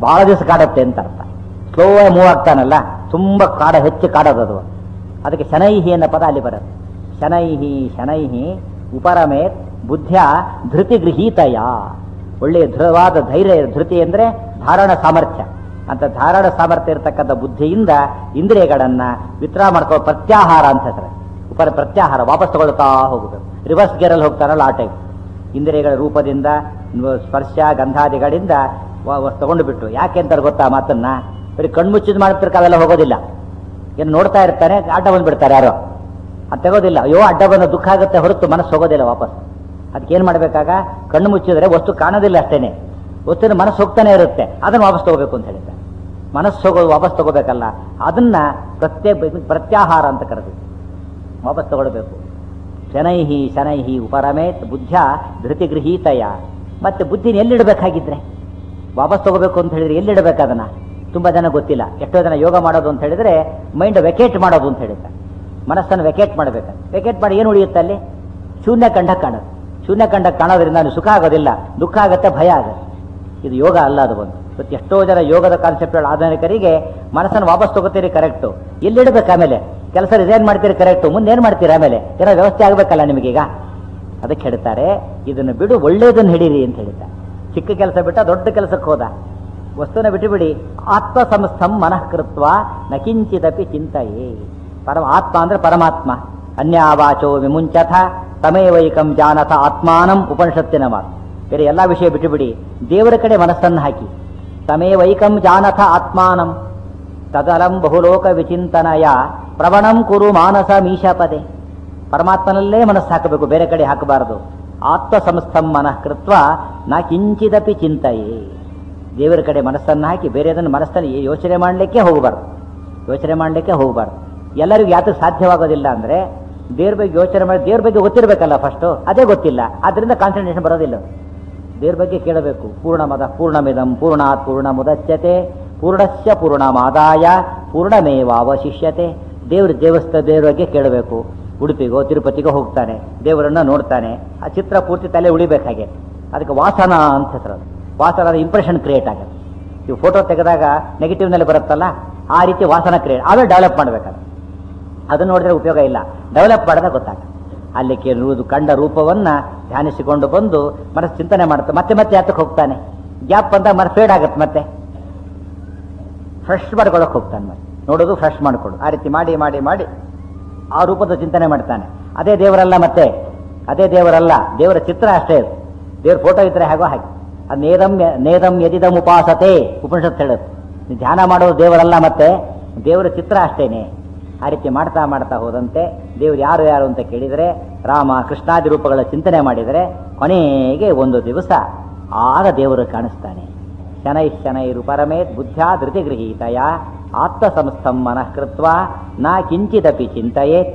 ಬಹಳ ದಿವಸ ಕಾಡುತ್ತೆ ಅಂತ ಅರ್ಥ ಸ್ಲೋ ಆಗಿ ಮೂವ್ ಆಗ್ತಾನಲ್ಲ ತುಂಬಾ ಕಾಡ ಹೆಚ್ಚು ಕಾಡೋದು ಅದು ಅದಕ್ಕೆ ಶನೈಹಿ ಅನ್ನೋ ಪದ ಅಲ್ಲಿ ಬರುತ್ತೆ ಶನೈಹಿ ಶನೈಹಿ ಉಪರಮೇತ್ ಬುದ್ಧ್ಯ ಧೃತಿ ಗೃಹೀತಯ ಒಳ್ಳೆಯ ದೃಢವಾದ ಧೈರ್ಯ ಧೃತಿ ಅಂದ್ರೆ ಧಾರಣ ಸಾಮರ್ಥ್ಯ ಅಂತ ಧಾರಣ ಸಾಮರ್ಥ್ಯ ಇರತಕ್ಕಂಥ ಬುದ್ಧಿಯಿಂದ ಇಂದ್ರಿಯಗಳನ್ನ ವಿತ್ರಾ ಮಾಡ್ಕೋ ಪ್ರತ್ಯಾಹಾರ ಅಂತ ಹೆಸರು ಉಪರ ಪ್ರತ್ಯಾಹಾರ ವಾಪಸ್ ತಗೊಳ್ತಾ ಹೋಗುದು ರಿವರ್ಸ್ ಗೇರಲ್ಲಿ ಹೋಗ್ತಾರಲ್ಲ ಆ ಟೈಪ್ ಇಂದ್ರಿಯಗಳ ರೂಪದಿಂದ ನ- ಸ್ಪರ್ಶ ಗಂಧಾದಿಗಳಿಂದ ವ- ವ- ತಗೊಂಡು ಬಿಟ್ಟು ಯಾಕೆ ಅಂತಾರೆ ಗೊತ್ತಾ ಆ ಮಾತನ್ನ ಬರೀ ಕಣ್ಮುಚ್ಚಿದ್ ಮಾಡ್ತಿರ್ಕ ಅವೆಲ್ಲ ಹೋಗೋದಿಲ್ಲ ಏನು ನೋಡ್ತಾ ಇರ್ತಾನೆ ಅಡ್ಡ ಬಂದ್ಬಿಡ್ತಾರೆ ಯಾರೋ ಅದು ತೆಗೋದಿಲ್ಲ ಅಯ್ಯೋ ಅಡ್ಡ ಬಂದ ದುಃಖ ಆಗುತ್ತೆ ಹೊರತು ಮನಸ್ಸು ಹೋಗೋದಿಲ್ಲ ವಾಪಸ್ ಅದಕ್ಕೆ ಏನು ಮಾಡಬೇಕಾಗ ಕಣ್ಣು ಮುಚ್ಚಿದ್ರೆ ವಸ್ತು ಕಾಣೋದಿಲ್ಲ ಅಷ್ಟೇನೆ ವಸ್ತುವಿನ ಮನಸ್ಸು ಹೋಗ್ತಾನೆ ಇರುತ್ತೆ ಅದನ್ನು ವಾಪಸ್ ತಗೋಬೇಕು ಅಂತ ಹೇಳಿದ್ದಾರೆ ಮನಸ್ಸು ಹೋಗೋದು ವಾಪಸ್ ತಗೋಬೇಕಲ್ಲ ಅದನ್ನ ಪ್ರತ್ಯೇ ಪ್ರತ್ಯಾಹಾರ ಅಂತ ಕರೆದಿದ್ದು ವಾಪಸ್ ತಗೊಳ್ಬೇಕು ಶನೈಹಿ ಶನೈಹಿ ಉಪರಮೇತ್ ಬುದ್ಧ ಧೃತಿ ಗೃಹೀತಯ ಮತ್ತೆ ಬುದ್ಧಿನ ಎಲ್ಲಿಡಬೇಕಾಗಿದ್ರೆ ವಾಪಸ್ ತಗೋಬೇಕು ಅಂತ ಹೇಳಿದ್ರೆ ಎಲ್ಲಿಡಬೇಕು ಅದನ್ನ ತುಂಬಾ ಜನ ಗೊತ್ತಿಲ್ಲ ಎಷ್ಟೋ ಜನ ಯೋಗ ಮಾಡೋದು ಅಂತ ಹೇಳಿದ್ರೆ ಮೈಂಡ್ ವೆಕೇಟ್ ಮಾಡೋದು ಅಂತ ಹೇಳಿದ್ದಾರೆ ಮನಸ್ಸನ್ನು ವೆಕೇಟ್ ಮಾಡಬೇಕು ವೆಕೇಟ್ ಮಾಡಿ ಏನು ಉಳಿಯುತ್ತೆ ಅಲ್ಲಿ ಶೂನ್ಯ ಕಂಡ ಕಾಣೋದು ಶೂನ್ಯ ಕಂಡ ಕಾಣೋದ್ರಿಂದ ಅವ್ನಿಗೆ ಸುಖ ಆಗೋದಿಲ್ಲ ದುಃಖ ಆಗುತ್ತೆ ಭಯ ಆಗುತ್ತೆ ಇದು ಯೋಗ ಅಲ್ಲ ಅದು ಒಂದು ಇವತ್ತು ಎಷ್ಟೋ ಜನ ಯೋಗದ ಕಾನ್ಸೆಪ್ಟ್ ಆಧುನಿಕರಿಗೆ ಮನಸ್ಸನ್ನು ವಾಪಸ್ ತಗೋತೀರಿ ಕರೆಕ್ಟು ಎಲ್ಲಿಡ್ಬೇಕು ಆಮೇಲೆ ಕೆಲಸ ರಿಸೈನ್ ಮಾಡ್ತೀರಿ ಕರೆಕ್ಟು ಮುಂದೆ ಏನು ಮಾಡ್ತೀರಿ ಆಮೇಲೆ ಏನೋ ವ್ಯವಸ್ಥೆ ಆಗಬೇಕಲ್ಲ ನಿಮಗೀಗ ಅದಕ್ಕೆ ಹೇಳ್ತಾರೆ ಇದನ್ನು ಬಿಡು ಒಳ್ಳೆಯದನ್ನು ಹಿಡೀರಿ ಅಂತ ಹೇಳಿದ್ದಾರೆ ಚಿಕ್ಕ ಕೆಲಸ ಬಿಟ್ಟ ದೊಡ್ಡ ಕೆಲಸಕ್ಕೆ ಹೋದ ವಸ್ತುನ ಬಿಟ್ಟುಬಿಡಿ ಆತ್ಮ ಸಂಸ್ಥಂ ಮನಃಕೃತ್ವ ನಕಿಂಚಿದಪಿ ಚಿಂತೆಯೇ ಪರಮ ಆತ್ಮ ಅಂದ್ರೆ ಪರಮಾತ್ಮ ಅನ್ಯಾವಾಚೋ ವಿಮುಂಚಥ ತಮೇವೈಕಂ ಜಾನಥ ಆತ್ಮಾನಂ ಉಪನಿಷತ್ತಿನ ಮಾತು ಬೇರೆ ಎಲ್ಲ ವಿಷಯ ಬಿಟ್ಟುಬಿಡಿ ದೇವರ ಕಡೆ ಮನಸ್ಸನ್ನು ಹಾಕಿ ತಮೇವೈಕಂ ಜಾನಥ ಆತ್ಮಾನಂ ತದಲಂ ಬಹುಲೋಕ ವಿಚಿಂತನಯ ಪ್ರವಣಂ ಕುರು ಮಾನಸ ಮೀಶಪದೆ ಪರಮಾತ್ಮನಲ್ಲೇ ಮನಸ್ಸು ಹಾಕಬೇಕು ಬೇರೆ ಕಡೆ ಹಾಕಬಾರದು ಆತ್ಮ ಸಂಸ್ಥಂ ಮನಃ ಕೃತ್ವ ನಾ ಕಿಂಚಿದಪಿ ಚಿಂತೆಯೇ ದೇವರ ಕಡೆ ಮನಸ್ಸನ್ನು ಹಾಕಿ ಬೇರೆದನ್ನು ಮನಸ್ಸಲ್ಲಿ ಯೋಚನೆ ಮಾಡಲಿಕ್ಕೆ ಹೋಗಬಾರ್ದು ಯೋಚನೆ ಮಾಡಲಿಕ್ಕೆ ಹೋಗಬಾರ್ದು ಎಲ್ಲರಿಗೂ ಯಾತಕ್ಕೆ ಸಾಧ್ಯವಾಗೋದಿಲ್ಲ ಅಂದ್ರೆ ದೇವ್ರ ಬಗ್ಗೆ ಯೋಚನೆ ಮಾಡಿ ದೇವ್ರ ಬಗ್ಗೆ ಗೊತ್ತಿರಬೇಕಲ್ಲ ಫಸ್ಟು ಅದೇ ಗೊತ್ತಿಲ್ಲ ಅದರಿಂದ ಕಾನ್ಸಂಟ್ರೇಷನ್ ಬರೋದಿಲ್ಲ ದೇವ್ರ ಬಗ್ಗೆ ಕೇಳಬೇಕು ಪೂರ್ಣಮದ ಪೂರ್ಣಮಿದಂ ಪೂರ್ಣಾತ್ ಪೂರ್ಣ ಮುದಚ್ಯತೆ ಪೂರ್ಣಸ್ಯ ಪೂರ್ಣಮಾದಾಯ ಪೂರ್ಣಮೇವಾವಶಿಷ್ಯತೆ ದೇವ್ರ ದೇವಸ್ಥ ದೇವ್ರ ಬಗ್ಗೆ ಕೇಳಬೇಕು ಉಡುಪಿಗೋ ತಿರುಪತಿಗೋ ಹೋಗ್ತಾನೆ ದೇವರನ್ನ ನೋಡ್ತಾನೆ ಆ ಚಿತ್ರ ಪೂರ್ತಿ ತಲೆ ಉಳಿಬೇಕು ಹಾಗೆ ಅದಕ್ಕೆ ವಾಸನ ಅಂತ ಹೆಸರು ಅದು. ವಾಸನದ ಇಂಪ್ರೆಷನ್ ಕ್ರಿಯೇಟ್ ಆಗುತ್ತೆ ನೀವು ಫೋಟೋ ತೆಗೆದಾಗ ನೆಗೆಟಿವ್ನಲ್ಲಿ ಬರುತ್ತಲ್ಲ ಆ ರೀತಿ ವಾಸನ ಕ್ರಿಯೇಟ್ ಆಮೇಲೆ ಡೆವಲಪ್ ಮಾಡಬೇಕಾದ್ರೆ ಅದನ್ನು ನೋಡಿದ್ರೆ ಉಪಯೋಗ ಇಲ್ಲ ಡೆವಲಪ್ ಮಾಡಿದ್ರೆ ಗೊತ್ತಾಗುತ್ತೆ ಅಲ್ಲಿ ಕೆಲವುದು ಕಂಡ ರೂಪವನ್ನ ಧ್ಯಾನಿಸಿಕೊಂಡು ಬಂದು ಮನಸ್ಸು ಚಿಂತನೆ ಮಾಡುತ್ತೆ ಮತ್ತೆ ಮತ್ತೆ ಹತ್ತಕ್ಕೆ ಹೋಗ್ತಾನೆ ಗ್ಯಾಪ್ ಬಂದಾಗ ಮನ ಫೇಡ್ ಆಗುತ್ತೆ ಮತ್ತೆ ಫ್ರೆಶ್ ಮಾಡ್ಕೊಳಕ್ ಹೋಗ್ತಾನೆ ಮತ್ತೆ ನೋಡೋದು ಫ್ರೆಶ್ ಮಾಡ್ಕೊಡು ಆ ರೀತಿ ಮಾಡಿ ಮಾಡಿ ಮಾಡಿ ಆ ರೂಪದ ಚಿಂತನೆ ಮಾಡ್ತಾನೆ ಅದೇ ದೇವರಲ್ಲ ಮತ್ತೆ ಅದೇ ದೇವರಲ್ಲ ದೇವರ ಚಿತ್ರ ಅಷ್ಟೇ ಅದು ದೇವ್ರ ಫೋಟೋ ಇದ್ರೆ ಹೇಗೋ ಹಾಗೆ ಅದು ನೇದಂ ನೇದಂ ಯದಿದಂ ಉಪಾಸತೆ ಉಪನಿಷತ್ ಹೇಳುತ್ತೆ ನೀವು ಧ್ಯಾನ ಮಾಡೋದು ದೇವರಲ್ಲ ಮತ್ತೆ ದೇವರ ಚಿತ್ರ ಅಷ್ಟೇನೆ ಆ ರೀತಿ ಮಾಡ್ತಾ ಮಾಡ್ತಾ ಹೋದಂತೆ ದೇವರು ಯಾರು ಯಾರು ಅಂತ ಕೇಳಿದರೆ ರಾಮ ಕೃಷ್ಣಾದಿ ರೂಪಗಳ ಚಿಂತನೆ ಮಾಡಿದರೆ ಕೊನೆಗೆ ಒಂದು ದಿವಸ ಆಗ ದೇವರು ಕಾಣಿಸ್ತಾನೆ ಶನೈ ಶನೈರು ಪರಮೇತ್ ಬುದ್ಧ್ಯಾ ಧೃತಿ ಗೃಹೀತಯ ಆತ್ಮ ಸಂಸ್ಥಂ ಮನಃ ಕೃತ್ವ ನಾ ಕಿಂಚಿದಪಿ ಚಿಂತೆಯೇತ್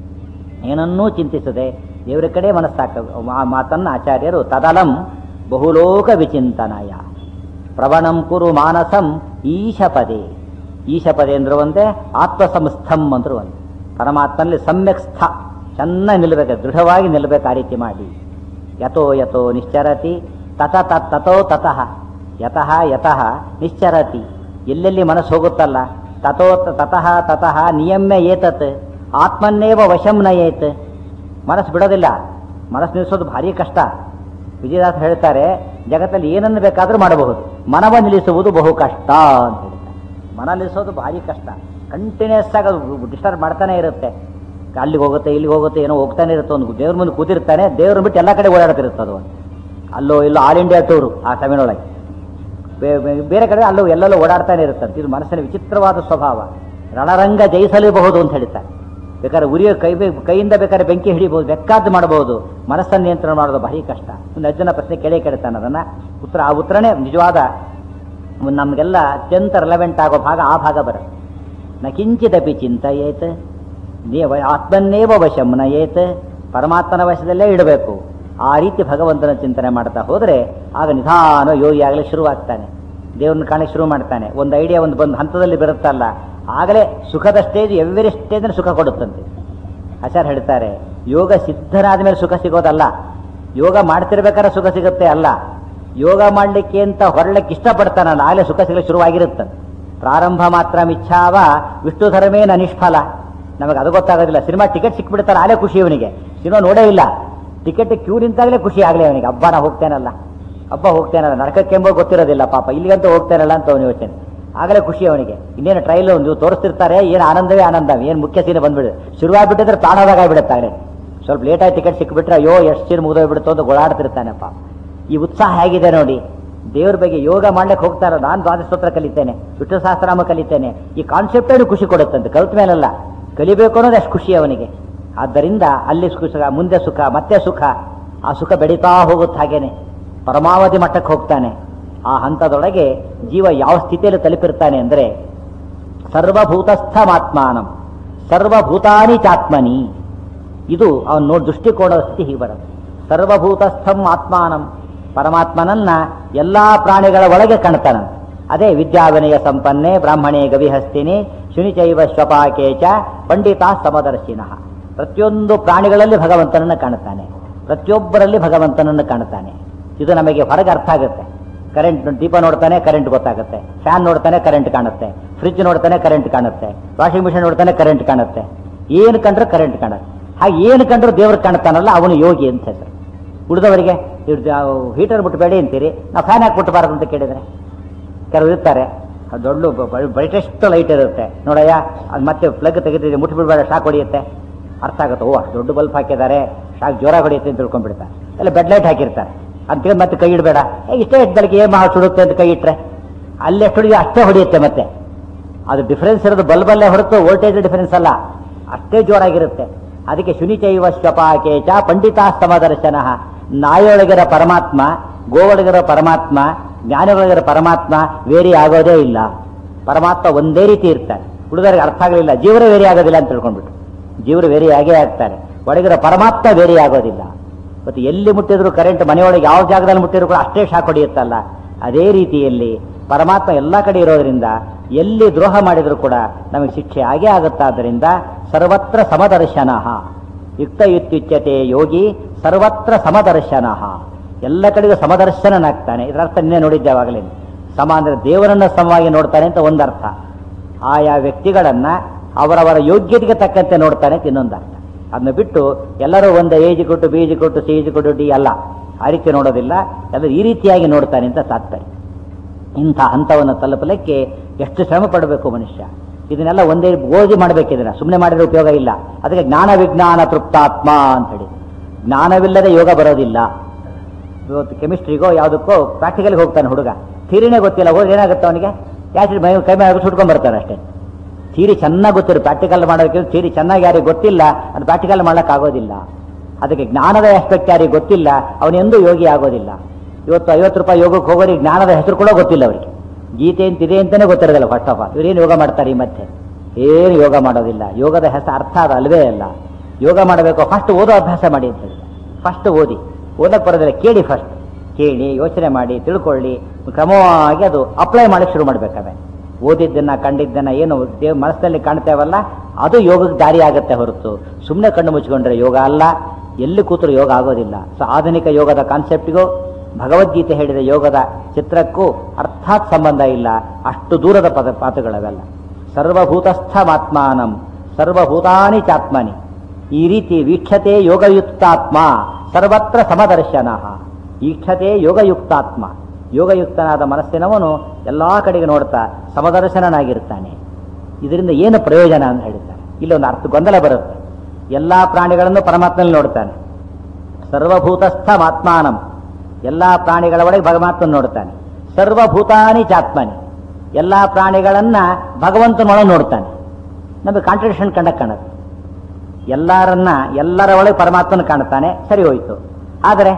ಏನನ್ನೂ ಚಿಂತಿಸದೆ ದೇವರ ಕಡೆ ಮನಸ್ಸಾಕ ಆ ಮಾತನ್ನ ಆಚಾರ್ಯರು ತದಲಂ ಬಹುಲೋಕ ವಿಚಿಂತನಯ ಪ್ರವಣಂ ಕುರು ಮಾನಸಂ ಈಶಪದೇ ಈಶಪದೇ ಅಂದ್ರು ಒಂದೇ ಆತ್ಮ ಸಂಸ್ಥಂ ಅಂದ್ರು ಒಂದೇ ಪರಮಾತ್ಮನಲ್ಲಿ ಸಮ್ಯಕ್ ಸ್ಥ ಚೆನ್ನಾಗಿ ನಿಲ್ಲಬೇಕು ದೃಢವಾಗಿ ನಿಲ್ಲಬೇಕು ಆ ರೀತಿ ಮಾಡಿ ಯಥೋ ಯಥೋ ನಿಶ್ಚರತಿ ತತ ತತ್ ತಥೋ ತತಃ ಯತಃ ಯತಃ ನಿಶ್ಚರತಿ ಎಲ್ಲೆಲ್ಲಿ ಮನಸ್ಸು ಹೋಗುತ್ತಲ್ಲ ತಥೋ ತ- ತತಃ ತತಃ ನಿಯಮ್ಯ ಏತತ್ ಆತ್ಮನ್ನೇವ ವಶಂ ನಯೇತ್ ಮನಸ್ಸು ಬಿಡೋದಿಲ್ಲ ಮನಸ್ಸು ನಿಲ್ಲಿಸೋದು ಭಾರಿ ಕಷ್ಟ ವಿಜಯದಾಸ ಹೇಳ್ತಾರೆ ಜಗತ್ತಲ್ಲಿ ಏನನ್ನು ಬೇಕಾದರೂ ಮಾಡಬಹುದು ಮನವ ನಿಲ್ಲಿಸುವುದು ಬಹು ಕಷ್ಟ ಅಂತ ಹೇಳ್ತಾರೆ ಮನ ನಿಲ್ಲಿಸೋದು ಭಾರಿ ಕಷ್ಟ ಕಂಟಿನ್ಯೂಸ್ ಆಗಿ ಅದು ಡಿಸ್ಟರ್ಬ್ ಮಾಡ್ತಾನೆ ಇರುತ್ತೆ ಅಲ್ಲಿಗೆ ಹೋಗುತ್ತೆ ಇಲ್ಲಿಗೆ ಹೋಗುತ್ತೆ ಏನೋ ಹೋಗ್ತಾನೆ ಇರುತ್ತೆ ಒಂದು ದೇವ್ರ ಮುಂದೆ ಕೂತಿರ್ತಾನೆ ದೇವ್ರ ಬಿಟ್ಟು ಎಲ್ಲ ಕಡೆ ಓಡಾಡ್ತಿರುತ್ತೆ ಅದು ಅಲ್ಲೋ ಇಲ್ಲೋ ಆಲ್ ಇಂಡಿಯಾ ಟೂರು ಆ ಸಮಯದೊಳಗೆ ಬೇ- ಬೇ- ಬೇರೆ ಕಡೆ ಅಲ್ಲೂ ಎಲ್ಲೆಲ್ಲೋ ಓಡಾಡ್ತಾನೆ ಇರುತ್ತಂತೆ ಇದು ಮನಸ್ಸಿನ ವಿಚಿತ್ರವಾದ ಸ್ವಭಾವ ರಣರಂಗ ಜಯಿಸಲೇಬಹುದು ಅಂತ ಹೇಳ್ತಾರೆ ಬೇಕಾದ್ರೆ ಉರಿಯೋ ಕೈ ಬೇ- ಕೈಯಿಂದ ಬೇಕಾದ್ರೆ ಬೆಂಕಿ ಹಿಡಿಬಹುದು ಬೇಕಾದ್ದು ಮಾಡಬಹುದು ಮನಸ್ಸನ್ನು ನಿಯಂತ್ರಣ ಮಾಡೋದು ಭಾರಿ ಕಷ್ಟ ಒಂದು ಅಜ್ಜನ ಪ್ರಶ್ನೆ ಕೇಳೇ ಕೇಳ್ತಾನೆ ಅದನ್ನ ಉತ್ತರ ಆ ಉತ್ತರನೇ ನಿಜವಾದ ನಮಗೆಲ್ಲ ಅತ್ಯಂತ ರಿಲೆವೆಂಟ್ ಆಗೋ ಭಾಗ ಆ ಭಾಗ ಬರುತ್ತೆ ನ ಕಿಂಚಿದಪಿ ಚಿಂತೆಯೇತ್ ನೇವ ಆತ್ಮನ್ನೇವ ವಶಂ ನಯೇತ್ ಪರಮಾತ್ಮನ ವಶದಲ್ಲೇ ಇಡಬೇಕು ಆ ರೀತಿ ಭಗವಂತನ ಚಿಂತನೆ ಮಾಡ್ತಾ ಹೋದರೆ ಆಗ ನಿಧಾನ ಯೋಗಿ ಆಗಲಿ ಶುರುವಾಗ್ತಾನೆ ದೇವ್ರನ್ನ ಕಾಣಕ್ಕೆ ಶುರು ಮಾಡ್ತಾನೆ ಒಂದು ಐಡಿಯಾ ಒಂದು ಬಂದು ಹಂತದಲ್ಲಿ ಬರುತ್ತಲ್ಲ ಆಗಲೇ ಸುಖದ ಸ್ಟೇಜ್ ಎವ್ರಿ ಸ್ಟೇಜ್ ಸುಖ ಕೊಡುತ್ತಂತೆ ಆಚಾರ್ಯ ಹೇಳ್ತಾರೆ ಯೋಗ ಸಿದ್ಧನಾದ ಮೇಲೆ ಸುಖ ಸಿಗೋದಲ್ಲ ಯೋಗ ಮಾಡ್ತಿರ್ಬೇಕಾದ್ರೆ ಸುಖ ಸಿಗುತ್ತೆ ಅಲ್ಲ ಯೋಗ ಮಾಡಲಿಕ್ಕೆ ಅಂತ ಹೊರಳಕ್ಕೆ ಇಷ್ಟಪಡ್ತಾನಲ್ಲ ಆಗಲೇ ಸುಖ ಸಿಗಲಿಕ್ಕೆ ಶುರುವಾಗಿರುತ್ತೆ ಪ್ರಾರಂಭ ಮಾತ್ರ ಮಿಚ್ಛಾವ ವಿಷ್ಣು ಧರ್ಮೇನ ನಿಷ್ಫಲ ನಮಗೆ ಅದು ಗೊತ್ತಾಗೋದಿಲ್ಲ ಸಿನಿಮಾ ಟಿಕೆಟ್ ಸಿಕ್ಬಿಡ್ತಾರೆ ಆಗಲೇ ಖುಷಿ ಇವನಿಗೆ ಸಿನಿಮಾ ನೋಡೇ ಇಲ್ಲ ಟಿಕೆಟ್ ಕ್ಯೂ ನಿಂತಾಗಲೇ ಖುಷಿ ಆಗಲೇ ಅವನಿಗೆ ಹಬ್ಬ ನಾ ಹೋಗ್ತೇನಲ್ಲ ಹಬ್ಬ ಹೋಗ್ತೇನಲ್ಲ ನರಕಕ್ಕೆಂಬ ಗೊತ್ತಿರೋದಿಲ್ಲ ಪಾಪ ಇಲ್ಲಿಗಂತೂ ಹೋಗ್ತೇನಲ್ಲ ಅಂತ ಅವನು ಯೋಚನೆ ಆಗಲೇ ಖುಷಿ ಅವನಿಗೆ ಇನ್ನೇನು ಟ್ರೈಲ್ ಒಂದು ತೋರಿಸ್ತಿರ್ತಾರೆ ಏನು ಆನಂದವೇ ಆನಂದ ಏನು ಮುಖ್ಯ ಸೀನೆ ಬಂದ್ಬಿಡುತ್ತೆ ಶುರುವಾಗ್ಬಿಟ್ಟಿದ್ರೆ ಪ್ರಾಣದಾಗ ಆಗ್ಬಿಡುತ್ತೆ ಆಗಲೇ ಸ್ವಲ್ಪ ಲೇಟಾಗಿ ಟಿಕೆಟ್ ಸಿಕ್ಬಿಟ್ರೆ ಅಯ್ಯೋ ಎಷ್ಟು ಸೀನ್ ಮುಗಿದೋಗ್ಬಿಡುತ್ತೋ ಅಂತ ಗೋಳಾಡ್ತಿರ್ತಾನೆಪ್ಪ ಈ ಉತ್ಸಾಹ ಹೇಗಿದೆ ನೋಡಿ ದೇವ್ರ ಬಗ್ಗೆ ಯೋಗ ಮಾಡ್ಲಿಕ್ಕೆ ಹೋಗ್ತಾರ ನಾನು ದ್ವಾದಸ್ತೋತ್ರ ಕಲಿತೇನೆ ವಿಷ್ಣು ಸಹಸ್ರನಾಮ ಕಲಿತೇನೆ ಈ ಕಾನ್ಸೆಪ್ಟೇ ಖುಷಿ ಕೊಡುತ್ತಂತೆ ಕಲ್ತ ಮೇಲಲ್ಲ ಕಲಿಬೇಕು ಅನ್ನೋದು ಅಷ್ಟು ಖುಷಿ ಅವನಿಗೆ ಆದ್ದರಿಂದ ಅಲ್ಲಿ ಸುಖ ಮುಂದೆ ಸುಖ ಮತ್ತೆ ಸುಖ ಆ ಸುಖ ಬೆಳೀತಾ ಹೋಗುತ್ತೆ ಹಾಗೇನೆ ಪರಮಾವಧಿ ಮಟ್ಟಕ್ಕೆ ಹೋಗ್ತಾನೆ ಆ ಹಂತದೊಳಗೆ ಜೀವ ಯಾವ ಸ್ಥಿತಿಯಲ್ಲಿ ತಲುಪಿರ್ತಾನೆ ಅಂದರೆ ಸರ್ವಭೂತಸ್ಥಮಾತ್ಮಾನಂ ಸರ್ವಭೂತಾನಿ ಚಾತ್ಮನಿ ಇದು ಅವನು ನೋಡಿ ದೃಷ್ಟಿಕೋನದ ಸ್ಥಿತಿ ಹೀಗೆ ಬರುತ್ತೆ ಸರ್ವಭೂತಸ್ಥಂ ಆತ್ಮಾನಂ ಪರಮಾತ್ಮನನ್ನ ಎಲ್ಲಾ ಪ್ರಾಣಿಗಳ ಒಳಗೆ ಕಾಣ್ತಾನಂತೆ ಅದೇ ವಿದ್ಯಾವಿನಯ ಸಂಪನ್ನೆ ಬ್ರಾಹ್ಮಣೇ ಗವಿಹಸ್ತಿನಿ ಶುನಿಚೈವ ಶ್ವಪಾಕೇಚ ಪಂಡಿತ ಸಮದರ್ಶಿನಃ ಪ್ರತಿಯೊಂದು ಪ್ರಾಣಿಗಳಲ್ಲಿ ಭಗವಂತನನ್ನು ಕಾಣುತ್ತಾನೆ ಪ್ರತಿಯೊಬ್ಬರಲ್ಲಿ ಭಗವಂತನನ್ನು ಕಾಣುತ್ತಾನೆ ಇದು ನಮಗೆ ಹೊರಗೆ ಅರ್ಥ ಆಗುತ್ತೆ ಕರೆಂಟ್ ದೀಪ ನೋಡ್ತಾನೆ ಕರೆಂಟ್ ಗೊತ್ತಾಗುತ್ತೆ ಫ್ಯಾನ್ ನೋಡ್ತಾನೆ ಕರೆಂಟ್ ಕಾಣುತ್ತೆ ಫ್ರಿಜ್ ನೋಡ್ತಾನೆ ಕರೆಂಟ್ ಕಾಣುತ್ತೆ ವಾಷಿಂಗ್ ಮಿಷಿನ್ ನೋಡ್ತಾನೆ ಕರೆಂಟ್ ಕಾಣುತ್ತೆ ಏನು ಕಂಡ್ರೆ ಕರೆಂಟ್ ಕಾಣುತ್ತೆ ಹಾಗೆ ಏನು ಕಂಡ್ರು ದೇವ್ರು ಕಾಣ್ತಾನಲ್ಲ ಅವನು ಯೋಗಿ ಅಂತ ಹೆಸರು ಉಳಿದವರಿಗೆ ಹೀಟರ್ ಬಿಟ್ಟಬೇಡಿ ಅಂತೀರಿ ನಾವು ಫ್ಯಾನ್ ಹಾಕಿ ಬಿಟ್ಟಬಾರದು ಅಂತ ಕೇಳಿದ್ರೆ ಕೆಲವರು ಇರ್ತಾರೆ ಅದು ದೊಡ್ಡ ಬ್ರೈಟೆಸ್ಟ್ ಲೈಟ್ ಇರುತ್ತೆ ನೋಡಯ್ಯ ಅದು ಮತ್ತೆ ಪ್ಲಗ್ ತೆಗೆದಿದೆ ಮುಟ್ಬಿಡ್ಬೇಡ ಶಾಕ್ ಹೊಡಿಯುತ್ತೆ ಅರ್ಥ ಆಗುತ್ತೆ ಓ ಅಷ್ಟು ದೊಡ್ಡ ಬಲ್ಬ್ ಹಾಕಿದ್ದಾರೆ ಶಾಕ್ ಜೋರ ಹೊಡಿಯುತ್ತೆ ಅಂತ ತಿಳ್ಕೊಂಡ್ಬಿಡ್ತಾರೆ ಎಲ್ಲ ಬೆಡ್ ಲೈಟ್ ಹಾಕಿರ್ತಾರೆ ಅಂತ ಮತ್ತೆ ಕೈ ಇಡಬೇಡ ಇಷ್ಟೇ ಇಟ್ಟು ಬೆಳಗ್ಗೆ ಏನು ಮಹಾ ಸುಡುತ್ತೆ ಅಂತ ಕೈ ಇಟ್ಟರೆ ಅಲ್ಲಿ ಎಷ್ಟು ಹೊಡಿದೆ ಅಷ್ಟೇ ಹೊಡೆಯುತ್ತೆ ಮತ್ತೆ ಅದು ಡಿಫರೆನ್ಸ್ ಇರೋದು ಬಲ್ಬಲ್ಲೇ ಹೊರತು ವೋಲ್ಟೇಜ್ ಡಿಫರೆನ್ಸ್ ಅಲ್ಲ ಅಷ್ಟೇ ಜೋರಾಗಿರುತ್ತೆ ಅದಕ್ಕೆ ಶುನಿಚೈವ ಶ್ವಪಾಕೇಚ ಪಂಡಿತಾಸ್ತಮ ದರ್ಶನ ನಾಯೊಳಗಿರೋ ಪರಮಾತ್ಮ ಗೋವೊಳಗಿರೋ ಪರಮಾತ್ಮ ಜ್ಞಾನಿಗಳಿರೋ ಪರಮಾತ್ಮ ವೇರಿ ಆಗೋದೇ ಇಲ್ಲ ಪರಮಾತ್ಮ ಒಂದೇ ರೀತಿ ಇರ್ತಾರೆ ಹುಡುಗರಿಗೆ ಅರ್ಥ ಆಗಲಿಲ್ಲ ಜೀವರ ವೇರಿ ಆಗೋದಿಲ್ಲ ಅಂತ ತಿಳ್ಕೊಂಡ್ಬಿಟ್ಟು ಜೀವರು ವೇರಿ ಆಗೇ ಆಗ್ತಾರೆ ಒಳಗಿರೋ ಪರಮಾತ್ಮ ವೇರಿ ಆಗೋದಿಲ್ಲ ಮತ್ತು ಎಲ್ಲಿ ಮುಟ್ಟಿದ್ರು ಕರೆಂಟ್ ಮನೆಯೊಳಗೆ ಯಾವ ಜಾಗದಲ್ಲಿ ಮುಟ್ಟಿದ್ರು ಕೂಡ ಅಷ್ಟೇ ಶಾಕ್ ಹೊಡೆಯುತ್ತಲ್ಲ ಅದೇ ರೀತಿಯಲ್ಲಿ ಪರಮಾತ್ಮ ಎಲ್ಲ ಕಡೆ ಇರೋದ್ರಿಂದ ಎಲ್ಲಿ ದ್ರೋಹ ಮಾಡಿದ್ರು ಕೂಡ ನಮಗೆ ಶಿಕ್ಷೆ ಆಗೇ ಆಗುತ್ತಾದ್ದರಿಂದ ಸರ್ವತ್ರ ಸಮದರ್ಶನ ಯುಕ್ತ ಯುತ್ಯುಚ್ಯತೆ ಯೋಗಿ ಸರ್ವತ್ರ ಸಮದರ್ಶನ ಎಲ್ಲ ಕಡೆಗೂ ಸಮದರ್ಶನನಾಗ್ತಾನೆ ಇದರ ಅರ್ಥ ನಿನ್ನೆ ನೋಡಿದ್ದೆ ಅವಾಗಲೇ ಸಮ ಅಂದರೆ ದೇವರನ್ನ ಸಮವಾಗಿ ನೋಡ್ತಾನೆ ಅಂತ ಒಂದರ್ಥ ಆಯಾ ವ್ಯಕ್ತಿಗಳನ್ನ ಅವರವರ ಯೋಗ್ಯತೆಗೆ ತಕ್ಕಂತೆ ನೋಡ್ತಾನೆ ಅಂತ ಇನ್ನೊಂದು ಅರ್ಥ ಅದನ್ನ ಬಿಟ್ಟು ಎಲ್ಲರೂ ಒಂದು ಏಜ್ ಕೊಟ್ಟು ಬಿ ಜಿ ಕೊಟ್ಟು ಸಿ ಜಿ ಕೊಟ್ಟು ಡಿ ಅಲ್ಲ ಆ ರೀತಿ ನೋಡೋದಿಲ್ಲ ಎಲ್ಲರೂ ಈ ರೀತಿಯಾಗಿ ನೋಡ್ತಾನೆ ಅಂತ ತಾತ್ಪರ್ಯ ಇಂಥ ಹಂತವನ್ನು ತಲುಪಲಿಕ್ಕೆ ಎಷ್ಟು ಶ್ರಮ ಪಡಬೇಕು ಮನುಷ್ಯ ಇದನ್ನೆಲ್ಲ ಒಂದೇ ಓದಿ ಮಾಡಬೇಕು ಇದನ್ನ ಸುಮ್ಮನೆ ಮಾಡಿದ್ರೆ ಉಪಯೋಗ ಇಲ್ಲ ಅದಕ್ಕೆ ಜ್ಞಾನ ವಿಜ್ಞಾನ ತೃಪ್ತಾತ್ಮ ಅಂತ ಹೇಳಿ ಜ್ಞಾನವಿಲ್ಲದೆ ಯೋಗ ಬರೋದಿಲ್ಲ ಇವತ್ತು ಕೆಮಿಸ್ಟ್ರಿಗೋ ಯಾವುದಕ್ಕೋ ಪ್ರಾಕ್ಟಿಕಲ್ಗೆ ಹೋಗ್ತಾನೆ ಹುಡುಗ ಥೀರಿನೇ ಗೊತ್ತಿಲ್ಲ ಹೋದ್ರೆ ಏನಾಗುತ್ತೆ ಅವನಿಗೆ ಯಾಕೆ ಮೈ ಕೈ ಮೇಲೆ ಸುಟ್ಕೊಂಡ್ ಬರ್ತಾನೆ ಅಷ್ಟೇ ಥೀರಿ ಚೆನ್ನಾಗಿ ಗೊತ್ತಿರೋ ಪ್ರಾಕ್ಟಿಕಲ್ ಮಾಡೋದಕ್ಕೆ ಥೀರಿ ಚೆನ್ನಾಗಿ ಯಾರಿಗೆ ಗೊತ್ತಿಲ್ಲ ಅದು ಪ್ರಾಕ್ಟಿಕಲ್ ಆಗೋದಿಲ್ಲ ಅದಕ್ಕೆ ಜ್ಞಾನದ ಆಸ್ಪೆಕ್ಟ್ ಯಾರಿಗೆ ಗೊತ್ತಿಲ್ಲ ಅವನೆಂದೂ ಯೋಗಿ ಆಗೋದಿಲ್ಲ ಇವತ್ತು ಐವತ್ತು ರೂಪಾಯಿ ಯೋಗಕ್ಕೆ ಹೋಗೋರಿಗೆ ಜ್ಞಾನದ ಹೆಸರು ಕೂಡ ಗೊತ್ತಿಲ್ಲ ಅವರಿಗೆ ಗೀತೆ ಅಂತಿದೆ ಅಂತಲೇ ಗೊತ್ತಿರೋದಿಲ್ಲ ಫಸ್ಟ್ ಆಫ್ ಆಲ್ ಇವರೇನು ಯೋಗ ಮಾಡ್ತಾರೆ ಈ ಮಧ್ಯೆ ಏನು ಯೋಗ ಮಾಡೋದಿಲ್ಲ ಯೋಗದ ಹೆಸರು ಅರ್ಥ ಅದು ಅಲ್ವೇ ಅಲ್ಲ ಯೋಗ ಮಾಡಬೇಕು ಫಸ್ಟ್ ಓದೋ ಅಭ್ಯಾಸ ಮಾಡಿ ಅಂತ ಹೇಳಿ ಫಸ್ಟ್ ಓದಿ ಓದಕ್ಕೆ ಬರೋದಿಲ್ಲ ಕೇಳಿ ಫಸ್ಟ್ ಕೇಳಿ ಯೋಚನೆ ಮಾಡಿ ತಿಳ್ಕೊಳ್ಳಿ ಕ್ರಮವಾಗಿ ಅದು ಅಪ್ಲೈ ಮಾಡಕ್ಕೆ ಶುರು ಮಾಡ್ಬೇಕಾದ್ರೆ ಓದಿದ್ದನ್ನ ಕಂಡಿದ್ದನ್ನ ಏನು ದೇವ್ ಮನಸ್ಸಿನಲ್ಲಿ ಕಾಣ್ತೇವಲ್ಲ ಅದು ಯೋಗಕ್ಕೆ ದಾರಿ ಆಗುತ್ತೆ ಹೊರತು ಸುಮ್ಮನೆ ಕಣ್ಣು ಮುಚ್ಕೊಂಡ್ರೆ ಯೋಗ ಅಲ್ಲ ಎಲ್ಲಿ ಕೂತರು ಯೋಗ ಆಗೋದಿಲ್ಲ ಸೊ ಆಧುನಿಕ ಯೋಗದ ಕಾನ್ಸೆಪ್ಟಿಗೂ ಭಗವದ್ಗೀತೆ ಹೇಳಿದ ಯೋಗದ ಚಿತ್ರಕ್ಕೂ ಅರ್ಥಾತ್ ಸಂಬಂಧ ಇಲ್ಲ ಅಷ್ಟು ದೂರದ ಪದ ಪಾತಗಳವೆಲ್ಲ ಸರ್ವಭೂತಸ್ಥಮಾತ್ಮಾನಂ ಸರ್ವಭೂತಾನಿ ಚಾತ್ಮನಿ ಈ ರೀತಿ ವೀಕ್ಷತೆ ಯೋಗಯುಕ್ತಾತ್ಮ ಸರ್ವತ್ರ ಸಮದರ್ಶನ ಈಕ್ಷತೆ ಯೋಗಯುಕ್ತಾತ್ಮ ಯೋಗಯುಕ್ತನಾದ ಮನಸ್ಸಿನವನು ಎಲ್ಲಾ ಕಡೆಗೆ ನೋಡ್ತಾ ಸಮದರ್ಶನನಾಗಿರ್ತಾನೆ ಇದರಿಂದ ಏನು ಪ್ರಯೋಜನ ಅಂತ ಹೇಳ್ತಾರೆ ಇಲ್ಲೊಂದು ಅರ್ಥ ಗೊಂದಲ ಬರುತ್ತೆ ಎಲ್ಲಾ ಪ್ರಾಣಿಗಳನ್ನು ಪರಮಾತ್ಮನಲ್ಲಿ ನೋಡ್ತಾನೆ ಸರ್ವಭೂತಸ್ಥ ಮಾತ್ಮಾನಂ ಎಲ್ಲಾ ಪ್ರಾಣಿಗಳ ಒಳಗೆ ಭಗವಂತನ ನೋಡ್ತಾನೆ ಸರ್ವಭೂತಾನಿ ಚಾತ್ಮನಿ ಎಲ್ಲಾ ಪ್ರಾಣಿಗಳನ್ನ ಭಗವಂತನೊಳಗೆ ನೋಡ್ತಾನೆ ನಮಗೆ ಕಾಂಟ್ರಡಿಕ್ಷನ್ ಕಂಡಕ್ಕೆ ಕಾಣುತ್ತೆ ಎಲ್ಲರನ್ನ ಎಲ್ಲರ ಒಳಗೆ ಪರಮಾತ್ಮನ ಕಾಣ್ತಾನೆ ಸರಿ ಹೋಯ್ತು ಆದರೆ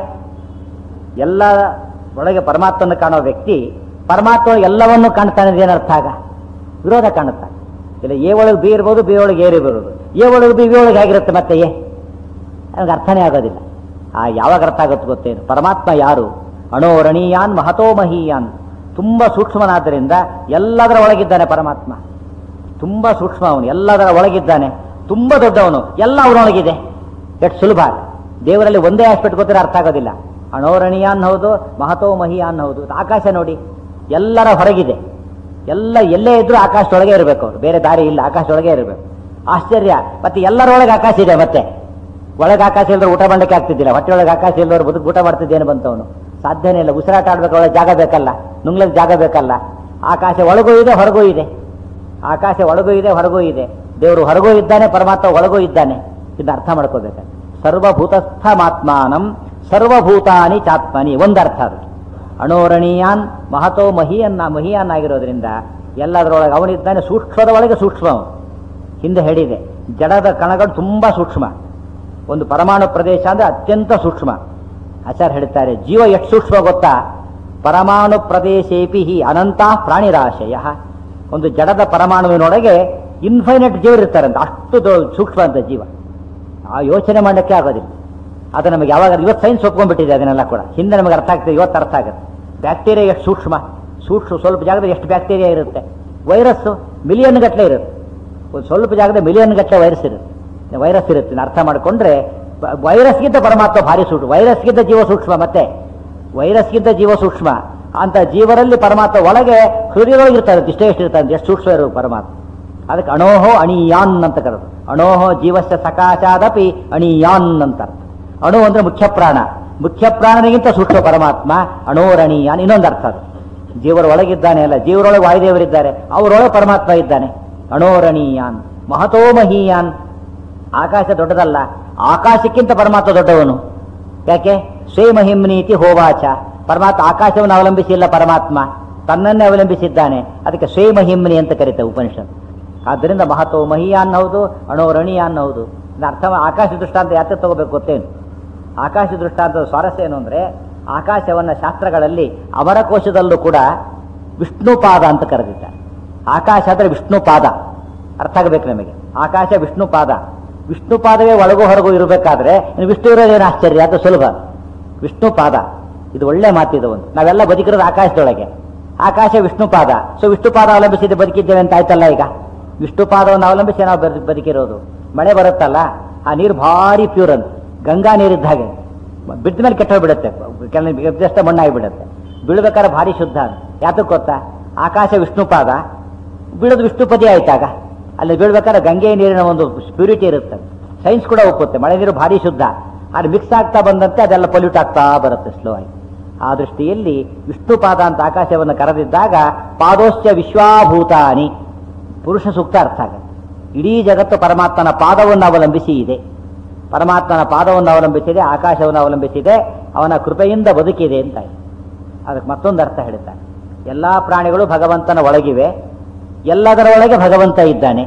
ಎಲ್ಲ ಒಳಗೆ ಪರಮಾತ್ಮನ ಕಾಣೋ ವ್ಯಕ್ತಿ ಪರಮಾತ್ಮ ಎಲ್ಲವನ್ನೂ ಕಾಣ್ತಾನೆ ಅಂದ್ರೆ ಏನರ್ಥ ಆಗ ವಿರೋಧ ಕಾಣುತ್ತಾನೆ ಇಲ್ಲ ಎ ಒಳಗೆ ಬಿ ಇರ್ಬೋದು ಬಿ ಒಳಗೆ ಏರಿ ಬರೋದು ಎ ಒಳಗೆ ಬಿ ಬಿ ಒಳಗೆ ಆಗಿರುತ್ತೆ ಮತ್ತೆ ಎ ನನಗೆ ಅರ್ಥನೇ ಆಗೋದಿಲ್ಲ ಆ ಯಾವಾಗ ಅರ್ಥ ಆಗುತ್ತೆ ಗೊತ್ತೇನು ಪರಮಾತ್ಮ ಯಾರು ಅಣೋರಣೀಯಾನ್ ಮಹತೋ ಮಹೀಯಾನ್ ತುಂಬ ಸೂಕ್ಷ್ಮನಾದ್ದರಿಂದ ಎಲ್ಲದರ ಒಳಗಿದ್ದಾನೆ ಪರಮಾತ್ಮ ತುಂಬ ಸೂಕ್ಷ್ಮ ಅವನು ಎಲ್ಲದರ ಒಳಗಿದ್ದಾನೆ ತುಂಬ ದೊಡ್ಡವನು ಎಲ್ಲ ಅವನೊಳಗಿದೆ ಎಷ್ಟು ಸುಲಭ ದೇವರಲ್ಲಿ ಒಂದೇ ಆಸ್ಪೆಕ್ಟ್ ಗೊತ್ತಿರೋ ಅರ್ಥ ಆಗೋದಿಲ್ಲ ಅಣೋರಣೀಯಾನ್ ಹೌದು ಮಹತೋ ಮಹಿಯಾನ್ ಹೌದು ಆಕಾಶ ನೋಡಿ ಎಲ್ಲರ ಹೊರಗಿದೆ ಎಲ್ಲ ಎಲ್ಲೇ ಇದ್ರೂ ಆಕಾಶದೊಳಗೆ ಇರಬೇಕು ಅವರು ಬೇರೆ ದಾರಿ ಇಲ್ಲ ಆಕಾಶದೊಳಗೆ ಇರಬೇಕು ಆಶ್ಚರ್ಯ ಮತ್ತೆ ಎಲ್ಲರೊಳಗೆ ಆಕಾಶ ಇದೆ ಮತ್ತೆ ಒಳಗೆ ಆಕಾಶ ಇಲ್ಲದ್ರೆ ಊಟ ಮಾಡಲಿಕ್ಕೆ ಆಗ್ತಿದ್ದಿಲ್ಲ ಹೊಟ್ಟೆ ಒಳಗೆ ಆಕಾಶ ಇಲ್ಲದವ್ರು ಬದುಕು ಊಟ ಮಾಡ್ತಿದ್ದೇನೆ ಬಂತವನು ಸಾಧ್ಯನೇ ಇಲ್ಲ ಉಸಿರಾಟ ಆಡ್ಬೇಕು ಒಳಗೆ ಜಾಗ ಬೇಕಲ್ಲ ನುಂಗ್ಲಕ್ಕೆ ಜಾಗ ಬೇಕಲ್ಲ ಆಕಾಶ ಒಳಗೂ ಇದೆ ಹೊರಗೂ ಇದೆ ಆಕಾಶ ಒಳಗೂ ಇದೆ ಹೊರಗೂ ಇದೆ ದೇವರು ಹೊರಗೂ ಇದ್ದಾನೆ ಪರಮಾತ್ಮ ಒಳಗೂ ಇದ್ದಾನೆ ಇದನ್ನ ಅರ್ಥ ಮಾಡ್ಕೋಬೇಕು ಸರ್ವಭೂತಸ್ಥ ಮಾತ್ಮಾನಂ ಸರ್ವಭೂತಾನಿ ಚಾತ್ಮನಿ ಒಂದರ್ಥ ಅದು ಅಣೋರಣೀಯಾನ್ ಮಹತೋ ಮಹಿಯನ್ನ ಮಹಿಯಾನ್ ಆಗಿರೋದ್ರಿಂದ ಎಲ್ಲದರೊಳಗೆ ಅವನಿದ್ದಾನೆ ಸೂಕ್ಷ್ಮದ ಒಳಗೆ ಸೂಕ್ಷ್ಮ ಅವನು ಹಿಂದೆ ಹೇಳಿದೆ ಜಡದ ಕಣಗಳು ತುಂಬಾ ಸೂಕ್ಷ್ಮ ಒಂದು ಪರಮಾಣು ಪ್ರದೇಶ ಅಂದ್ರೆ ಅತ್ಯಂತ ಸೂಕ್ಷ್ಮ ಆಚಾರ್ಯ ಹೇಳ್ತಾರೆ ಜೀವ ಎಷ್ಟು ಸೂಕ್ಷ್ಮ ಗೊತ್ತಾ ಪರಮಾಣು ಪ್ರದೇಶೇಪಿ ಹಿ ಅನಂತ ಪ್ರಾಣಿರಾಶಯ ಒಂದು ಜಡದ ಪರಮಾಣುವಿನೊಳಗೆ ಇನ್ಫೈನೈಟ್ ಜೀವ ಇರ್ತಾರಂತ ಅಷ್ಟು ದೊ- ಸೂಕ್ಷ್ಮ ಅಂತ ಜೀವ ಆ ಯೋಚನೆ ಮಾಡಲಿಕ್ಕೆ ಆಗೋದಿಲ್ಲ ಅದು ನಮಗೆ ಯಾವಾಗ ಇವತ್ತು ಸೈನ್ಸ್ ಒಪ್ಕೊಂಡ್ಬಿಟ್ಟಿದೆ ಅದನ್ನೆಲ್ಲ ಕೂಡ ಹಿಂದೆ ನಮಗೆ ಅರ್ಥ ಆಗ್ತದೆ ಇವತ್ತು ಅರ್ಥ ಆಗುತ್ತೆ ಬ್ಯಾಕ್ಟೀರಿಯಾ ಎಷ್ಟು ಸೂಕ್ಷ್ಮ ಸೂಕ್ಷ್ಮ ಸ್ವಲ್ಪ ಜಾಗದಲ್ಲಿ ಎಷ್ಟು ಬ್ಯಾಕ್ಟೀರಿಯಾ ಇರುತ್ತೆ ವೈರಸ್ಸು ಮಿಲಿಯನ್ ಗಟ್ಟಲೆ ಇರುತ್ತೆ ಒಂದು ಸ್ವಲ್ಪ ಜಾಗದ ಮಿಲಿಯನ್ ಗಟ್ಟಲೆ ವೈರಸ್ ಇರುತ್ತೆ ವೈರಸ್ ಇರುತ್ತೆ ಇದನ್ನ ಅರ್ಥ ಮಾಡಿಕೊಂಡ್ರೆ ವೈರಸ್ಗಿಂತ ಪರಮಾತ್ಮ ಭಾರಿ ಸೂಕ್ಷ್ಮ ವೈರಸ್ಗಿಂತ ಜೀವ ಸೂಕ್ಷ್ಮ ಮತ್ತೆ ವೈರಸ್ಗಿಂತ ಜೀವ ಸೂಕ್ಷ್ಮ ಅಂತ ಜೀವರಲ್ಲಿ ಪರಮಾತ್ಮ ಒಳಗೆ ಹೃದಯದೊಳಗೆ ಇರ್ತಾರೆ ಇಷ್ಟೇ ಎಷ್ಟು ಇರ್ತಾರೆ ಎಷ್ಟು ಸೂಕ್ಷ್ಮ ಇರೋದು ಪರಮಾತ್ಮ ಅದಕ್ಕೆ ಅಣೋಹೋ ಅಣಿಯಾನ್ ಅಂತ ಕರೆದು ಅಣೋಹೋ ಜೀವಸ್ಯ ಸಕಾಶಾದಪಿ ಅಣಿಯಾನ್ ಅಂತ ಅರ್ಥ ಅಣು ಅಂದ್ರೆ ಮುಖ್ಯ ಪ್ರಾಣ ಮುಖ್ಯ ಪ್ರಾಣನಿಗಿಂತ ಸೂಕ್ಷ್ಮ ಪರಮಾತ್ಮ ಅಣೋರಣೀಯಾನ್ ಇನ್ನೊಂದು ಅರ್ಥ ಅದು ಜೀವರ ಒಳಗಿದ್ದಾನೆ ಅಲ್ಲ ಜೀವರೊಳಗೆ ವಾಯುದೇವರಿದ್ದಾರೆ ಅವರೊಳಗೆ ಪರಮಾತ್ಮ ಇದ್ದಾನೆ ಅಣೋರಣೀಯಾನ್ ಮಹತೋ ಮಹೀಯಾನ್ ಆಕಾಶ ದೊಡ್ಡದಲ್ಲ ಆಕಾಶಕ್ಕಿಂತ ಪರಮಾತ್ಮ ದೊಡ್ಡವನು ಯಾಕೆ ಸ್ವಯಮಹಿಮ್ನೀತಿ ಹೋವಾಚ ಪರಮಾತ್ಮ ಆಕಾಶವನ್ನು ಅವಲಂಬಿಸಿಲ್ಲ ಪರಮಾತ್ಮ ತನ್ನನ್ನೇ ಅವಲಂಬಿಸಿದ್ದಾನೆ ಅದಕ್ಕೆ ಸ್ವಯಮಹಿಮ್ನಿ ಅಂತ ಕರೀತಾರೆ ಉಪನಿಷತ್ ಆದ್ದರಿಂದ ಮಹತ್ವ ಮಹಿಯಾನ್ ಹೌದು ಅಣೋರಣೀಯಾನ್ ಹೌದು ಇದು ಅರ್ಥ ಆಕಾಶ ದೃಷ್ಟಾಂತ ಯಾಕೆ ತಗೋಬೇಕು ಗೊತ್ತೇನು ಆಕಾಶ ದೃಷ್ಟಾಂತದ ಸ್ವಾರಸ್ಯ ಏನು ಅಂದ್ರೆ ಆಕಾಶವನ್ನ ಶಾಸ್ತ್ರಗಳಲ್ಲಿ ಅಮರಕೋಶದಲ್ಲೂ ಕೂಡ ವಿಷ್ಣುಪಾದ ಅಂತ ಕರೆದಿದ್ದಾರೆ ಆಕಾಶ ಅಂದ್ರೆ ವಿಷ್ಣುಪಾದ ಅರ್ಥ ಆಗಬೇಕು ನಮಗೆ ಆಕಾಶ ವಿಷ್ಣುಪಾದ ವಿಷ್ಣುಪಾದವೇ ಒಳಗೂ ಹೊರಗೂ ಇರಬೇಕಾದ್ರೆ ಇನ್ನು ವಿಷ್ಣು ಇರೋದೇನು ಆಶ್ಚರ್ಯ ಅದು ಸುಲಭ ವಿಷ್ಣುಪಾದ ಇದು ಒಳ್ಳೆ ಮಾತಿದು ಒಂದು ನಾವೆಲ್ಲ ಬದುಕಿರೋದು ಆಕಾಶದೊಳಗೆ ಆಕಾಶ ವಿಷ್ಣುಪಾದ ಸೊ ವಿಷ್ಣುಪಾದ ಅವಲಂಬಿಸಿದ ಬದುಕಿದ್ದೇವೆ ಅಂತ ಆಯ್ತಲ್ಲ ಈಗ ವಿಷ್ಣುಪಾದವನ್ನು ಅವಲಂಬಿಸಿ ನಾವು ಬದು- ಬದುಕಿರೋದು ಮಳೆ ಬರುತ್ತಲ್ಲ ಆ ನೀರು ಭಾರಿ ಪ್ಯೂರ್ ಅಂತ ಗಂಗಾ ನೀರಿದ್ದ ಹಾಗೆ ಬಿದ್ದ ಮೇಲೆ ಕೆಟ್ಟೋಗ್ಬಿಡುತ್ತೆ ಕೆಲವು ಜಸ್ಟ್ ಮಣ್ಣಾಗಿಬಿಡುತ್ತೆ ಬೀಳ್ಬೇಕಾದ್ರೆ ಭಾರಿ ಶುದ್ಧ ಅಂತ ಯಾತಕ್ಕೆ ಗೊತ್ತಾ ಆಕಾಶ ವಿಷ್ಣುಪಾದ ಬೀಳೋದು ವಿಷ್ಣುಪದಿ ಆಯ್ತಾಗ ಅಲ್ಲಿ ಬೀಳ್ಬೇಕಾದ್ರೆ ಗಂಗೆ ನೀರಿನ ಒಂದು ಪ್ಯೂರಿಟಿ ಇರುತ್ತೆ ಸೈನ್ಸ್ ಕೂಡ ಒಪ್ಪುತ್ತೆ ಮಳೆ ನೀರು ಭಾರಿ ಶುದ್ಧ ಅದು ಮಿಕ್ಸ್ ಆಗ್ತಾ ಬಂದಂತೆ ಅದೆಲ್ಲ ಪೊಲ್ಯೂಟ್ ಆಗ್ತಾ ಬರುತ್ತೆ ಸ್ಲೋ ಆಗಿ ಆ ದೃಷ್ಟಿಯಲ್ಲಿ ವಿಷ್ಣುಪಾದ ಅಂತ ಆಕಾಶವನ್ನು ಕರೆದಿದ್ದಾಗ ಪಾದೋಶ್ಚ ವಿಶ್ವಾಭೂತಾನಿ ಪುರುಷ ಸೂಕ್ತ ಅರ್ಥ ಆಗುತ್ತೆ ಇಡೀ ಜಗತ್ತು ಪರಮಾತ್ಮನ ಪಾದವನ್ನು ಅವಲಂಬಿಸಿ ಇದೆ ಪರಮಾತ್ಮನ ಪಾದವನ್ನು ಅವಲಂಬಿಸಿದೆ ಆಕಾಶವನ್ನು ಅವಲಂಬಿಸಿದೆ ಅವನ ಕೃಪೆಯಿಂದ ಬದುಕಿದೆ ಅಂತ ಇದೆ. ಅದಕ್ಕೆ ಮತ್ತೊಂದು ಅರ್ಥ ಹೇಳ್ತಾರೆ ಎಲ್ಲಾ ಪ್ರಾಣಿಗಳು ಭಗವಂತನ ಒಳಗಿವೆ ಎಲ್ಲದರ ಒಳಗೆ ಭಗವಂತ ಇದ್ದಾನೆ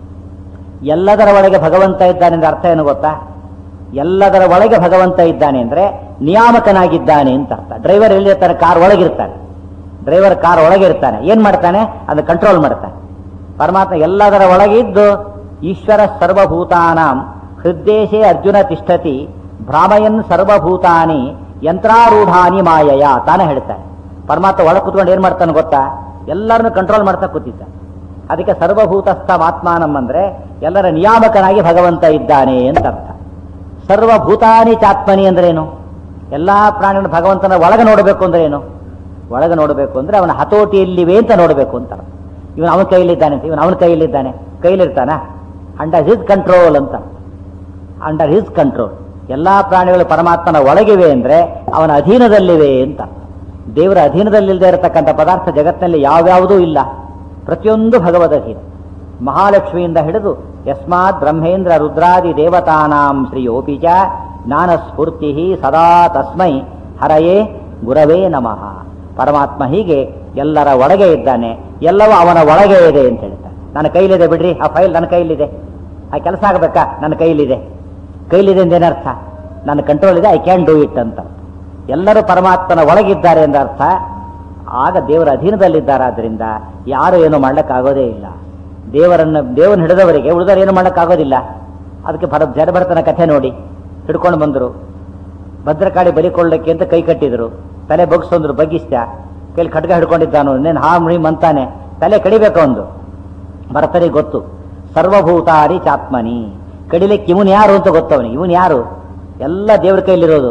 ಎಲ್ಲದರ ಒಳಗೆ ಭಗವಂತ ಇದ್ದಾನೆ ಅಂದ್ರೆ ಅರ್ಥ ಏನು ಗೊತ್ತಾ ಎಲ್ಲದರ ಒಳಗೆ ಭಗವಂತ ಇದ್ದಾನೆ ಅಂದ್ರೆ ನಿಯಾಮಕನಾಗಿದ್ದಾನೆ ಅಂತ ಅರ್ಥ ಡ್ರೈವರ್ ಎಲ್ಲಿರ್ತಾನೆ ಕಾರ್ ಒಳಗಿರ್ತಾನೆ ಡ್ರೈವರ್ ಕಾರ್ ಒಳಗೆ ಇರ್ತಾನೆ ಏನ್ ಮಾಡ್ತಾನೆ ಅದನ್ನ ಕಂಟ್ರೋಲ್ ಮಾಡ್ತಾನೆ ಪರಮಾತ್ಮ ಎಲ್ಲದರ ಒಳಗೆ ಇದ್ದು ಈಶ್ವರ ಸರ್ವಭೂತಾನಾಂ ಹೃದ್ದೇಶೇ ಅರ್ಜುನ ತಿಷ್ಠತಿ ಭ್ರಾಮಯನ್ ಸರ್ವಭೂತಾನಿ ಯಂತ್ರಾರೂಢಾನಿ ಮಾಯಯ ತಾನೇ ಹೇಳ್ತಾನೆ ಪರಮಾತ್ಮ ಒಳಗೆ ಕುತ್ಕೊಂಡು ಏನ್ ಮಾಡ್ತಾನೆ ಗೊತ್ತಾ ಎಲ್ಲರನ್ನು ಕಂಟ್ರೋಲ್ ಮಾಡ್ತಾ ಕೂತಿದ್ದ ಅದಕ್ಕೆ ಸರ್ವಭೂತಸ್ಥ ಮಾತ್ಮಾನಂ ಅಂದ್ರೆ ಎಲ್ಲರ ನಿಯಾಮಕನಾಗಿ ಭಗವಂತ ಇದ್ದಾನೆ ಅಂತ ಅರ್ಥ ಸರ್ವಭೂತಾನಿ ಚಾತ್ಮನಿ ಅಂದ್ರೆ ಏನು ಎಲ್ಲಾ ಪ್ರಾಣಿಗಳನ್ನು ಭಗವಂತನ ಒಳಗೆ ನೋಡಬೇಕು ಅಂದ್ರೆ ಏನು ಒಳಗೆ ನೋಡಬೇಕು ಅಂದ್ರೆ ಅವನ ಹತೋಟಿಯಲ್ಲಿವೆ ಅಂತ ನೋಡಬೇಕು ಅಂತ ಅರ್ಥ. ಇವನು ಅವನ ಕೈಯಲ್ಲಿದ್ದಾನೆ ಅಂತ ಇವನು ಅವನ ಕೈಯಲ್ಲಿದ್ದಾನೆ ಕೈಲಿರ್ತಾನ ಅಂಡರ್ ಹಿಸ್ ಕಂಟ್ರೋಲ್ ಅಂತ ಅಂಡರ್ ಹಿಸ್ ಕಂಟ್ರೋಲ್ ಎಲ್ಲಾ ಪ್ರಾಣಿಗಳು ಪರಮಾತ್ಮನ ಒಳಗಿವೆ ಅಂದ್ರೆ ಅವನ ಅಧೀನದಲ್ಲಿವೆ ಅಂತ ದೇವರ ಅಧೀನದಲ್ಲಿಲ್ಲದೆ ಇರತಕ್ಕಂಥ ಪದಾರ್ಥ ಜಗತ್ತಿನಲ್ಲಿ ಯಾವ್ಯಾವುದೂ ಇಲ್ಲ ಪ್ರತಿಯೊಂದು ಭಗವದ್ ಅಧೀನ ಮಹಾಲಕ್ಷ್ಮಿಯಿಂದ ಹಿಡಿದು ಯಸ್ಮಾತ್ ಬ್ರಹ್ಮೇಂದ್ರ ರುದ್ರಾದಿ ದೇವತಾನಾಂ ಶ್ರೀಯೋಪಿ ಚ ಜ್ಞಾನ ಸ್ಫೂರ್ತಿ ಸದಾ ತಸ್ಮೈ ಹರಯೇ ಗುರವೇ ನಮಃ ಪರಮಾತ್ಮ ಹೀಗೆ ಎಲ್ಲರ ಒಳಗೆ ಇದ್ದಾನೆ ಎಲ್ಲವೂ ಅವನ ಒಳಗೆ ಇದೆ ಅಂತ ಹೇಳ್ತಾನೆ ನನ್ನ ಕೈಲಿದೆ ಬಿಡ್ರಿ ಆ ಫೈಲ್ ನನ್ನ ಕೈಲಿದೆ ಆ ಕೆಲಸ ಆಗಬೇಕಾ ನನ್ನ ಕೈಲಿದೆ ಕೈಲಿದೆ ಅಂದೇನರ್ಥ ನನ್ನ ಕಂಟ್ರೋಲ್ ಇದೆ ಐ ಕ್ಯಾನ್ ಡೂ ಇಟ್ ಅಂತ ಎಲ್ಲರೂ ಪರಮಾತ್ಮನ ಒಳಗಿದ್ದಾರೆ ಎಂದ ಅರ್ಥ ಆಗ ದೇವರ ಅಧೀನದಲ್ಲಿದ್ದಾರಾದ್ರಿಂದ ಯಾರು ಏನು ಮಾಡ್ಲಿಕ್ಕಾಗೋದೇ ಇಲ್ಲ ದೇವರನ್ನು ದೇವರನ್ನು ಹಿಡಿದವರಿಗೆ ಉಳಿದವರು ಏನು ಮಾಡ್ಲಿಕ್ಕಾಗೋದಿಲ್ಲ ಅದಕ್ಕೆ ಭರ ಜಡಭರತನ ಕಥೆ ನೋಡಿ ಹಿಡ್ಕೊಂಡು ಬಂದರು ಭದ್ರಕಾಳಿ ಬಲಿಕೊಳ್ಳಕ್ಕೆ ಅಂತ ಕೈ ಕಟ್ಟಿದ್ರು ತಲೆ ಬಗ್ಸಂದ್ರು ಬಗ್ಗಿಸ್ತ ಕೈಲಿ ಖಡ್ಗ ಹಿಡ್ಕೊಂಡಿದ್ದಾನು ಇನ್ನೇನು ಹಾ ಮುಳಿ ಮಂತಾನೆ ತಲೆ ಕಡಿಬೇಕು ಒಂದು ಭರತನಿಗೆ ಗೊತ್ತು ಸರ್ವಭೂತಾರಿ ಚಾತ್ಮನಿ ಕಡಿಲಿಕ್ಕೆ ಇವನು ಯಾರು ಅಂತ ಗೊತ್ತವನಿಗೆ ಇವನು ಯಾರು ಎಲ್ಲ ದೇವ್ರ ಕೈಲಿರೋದು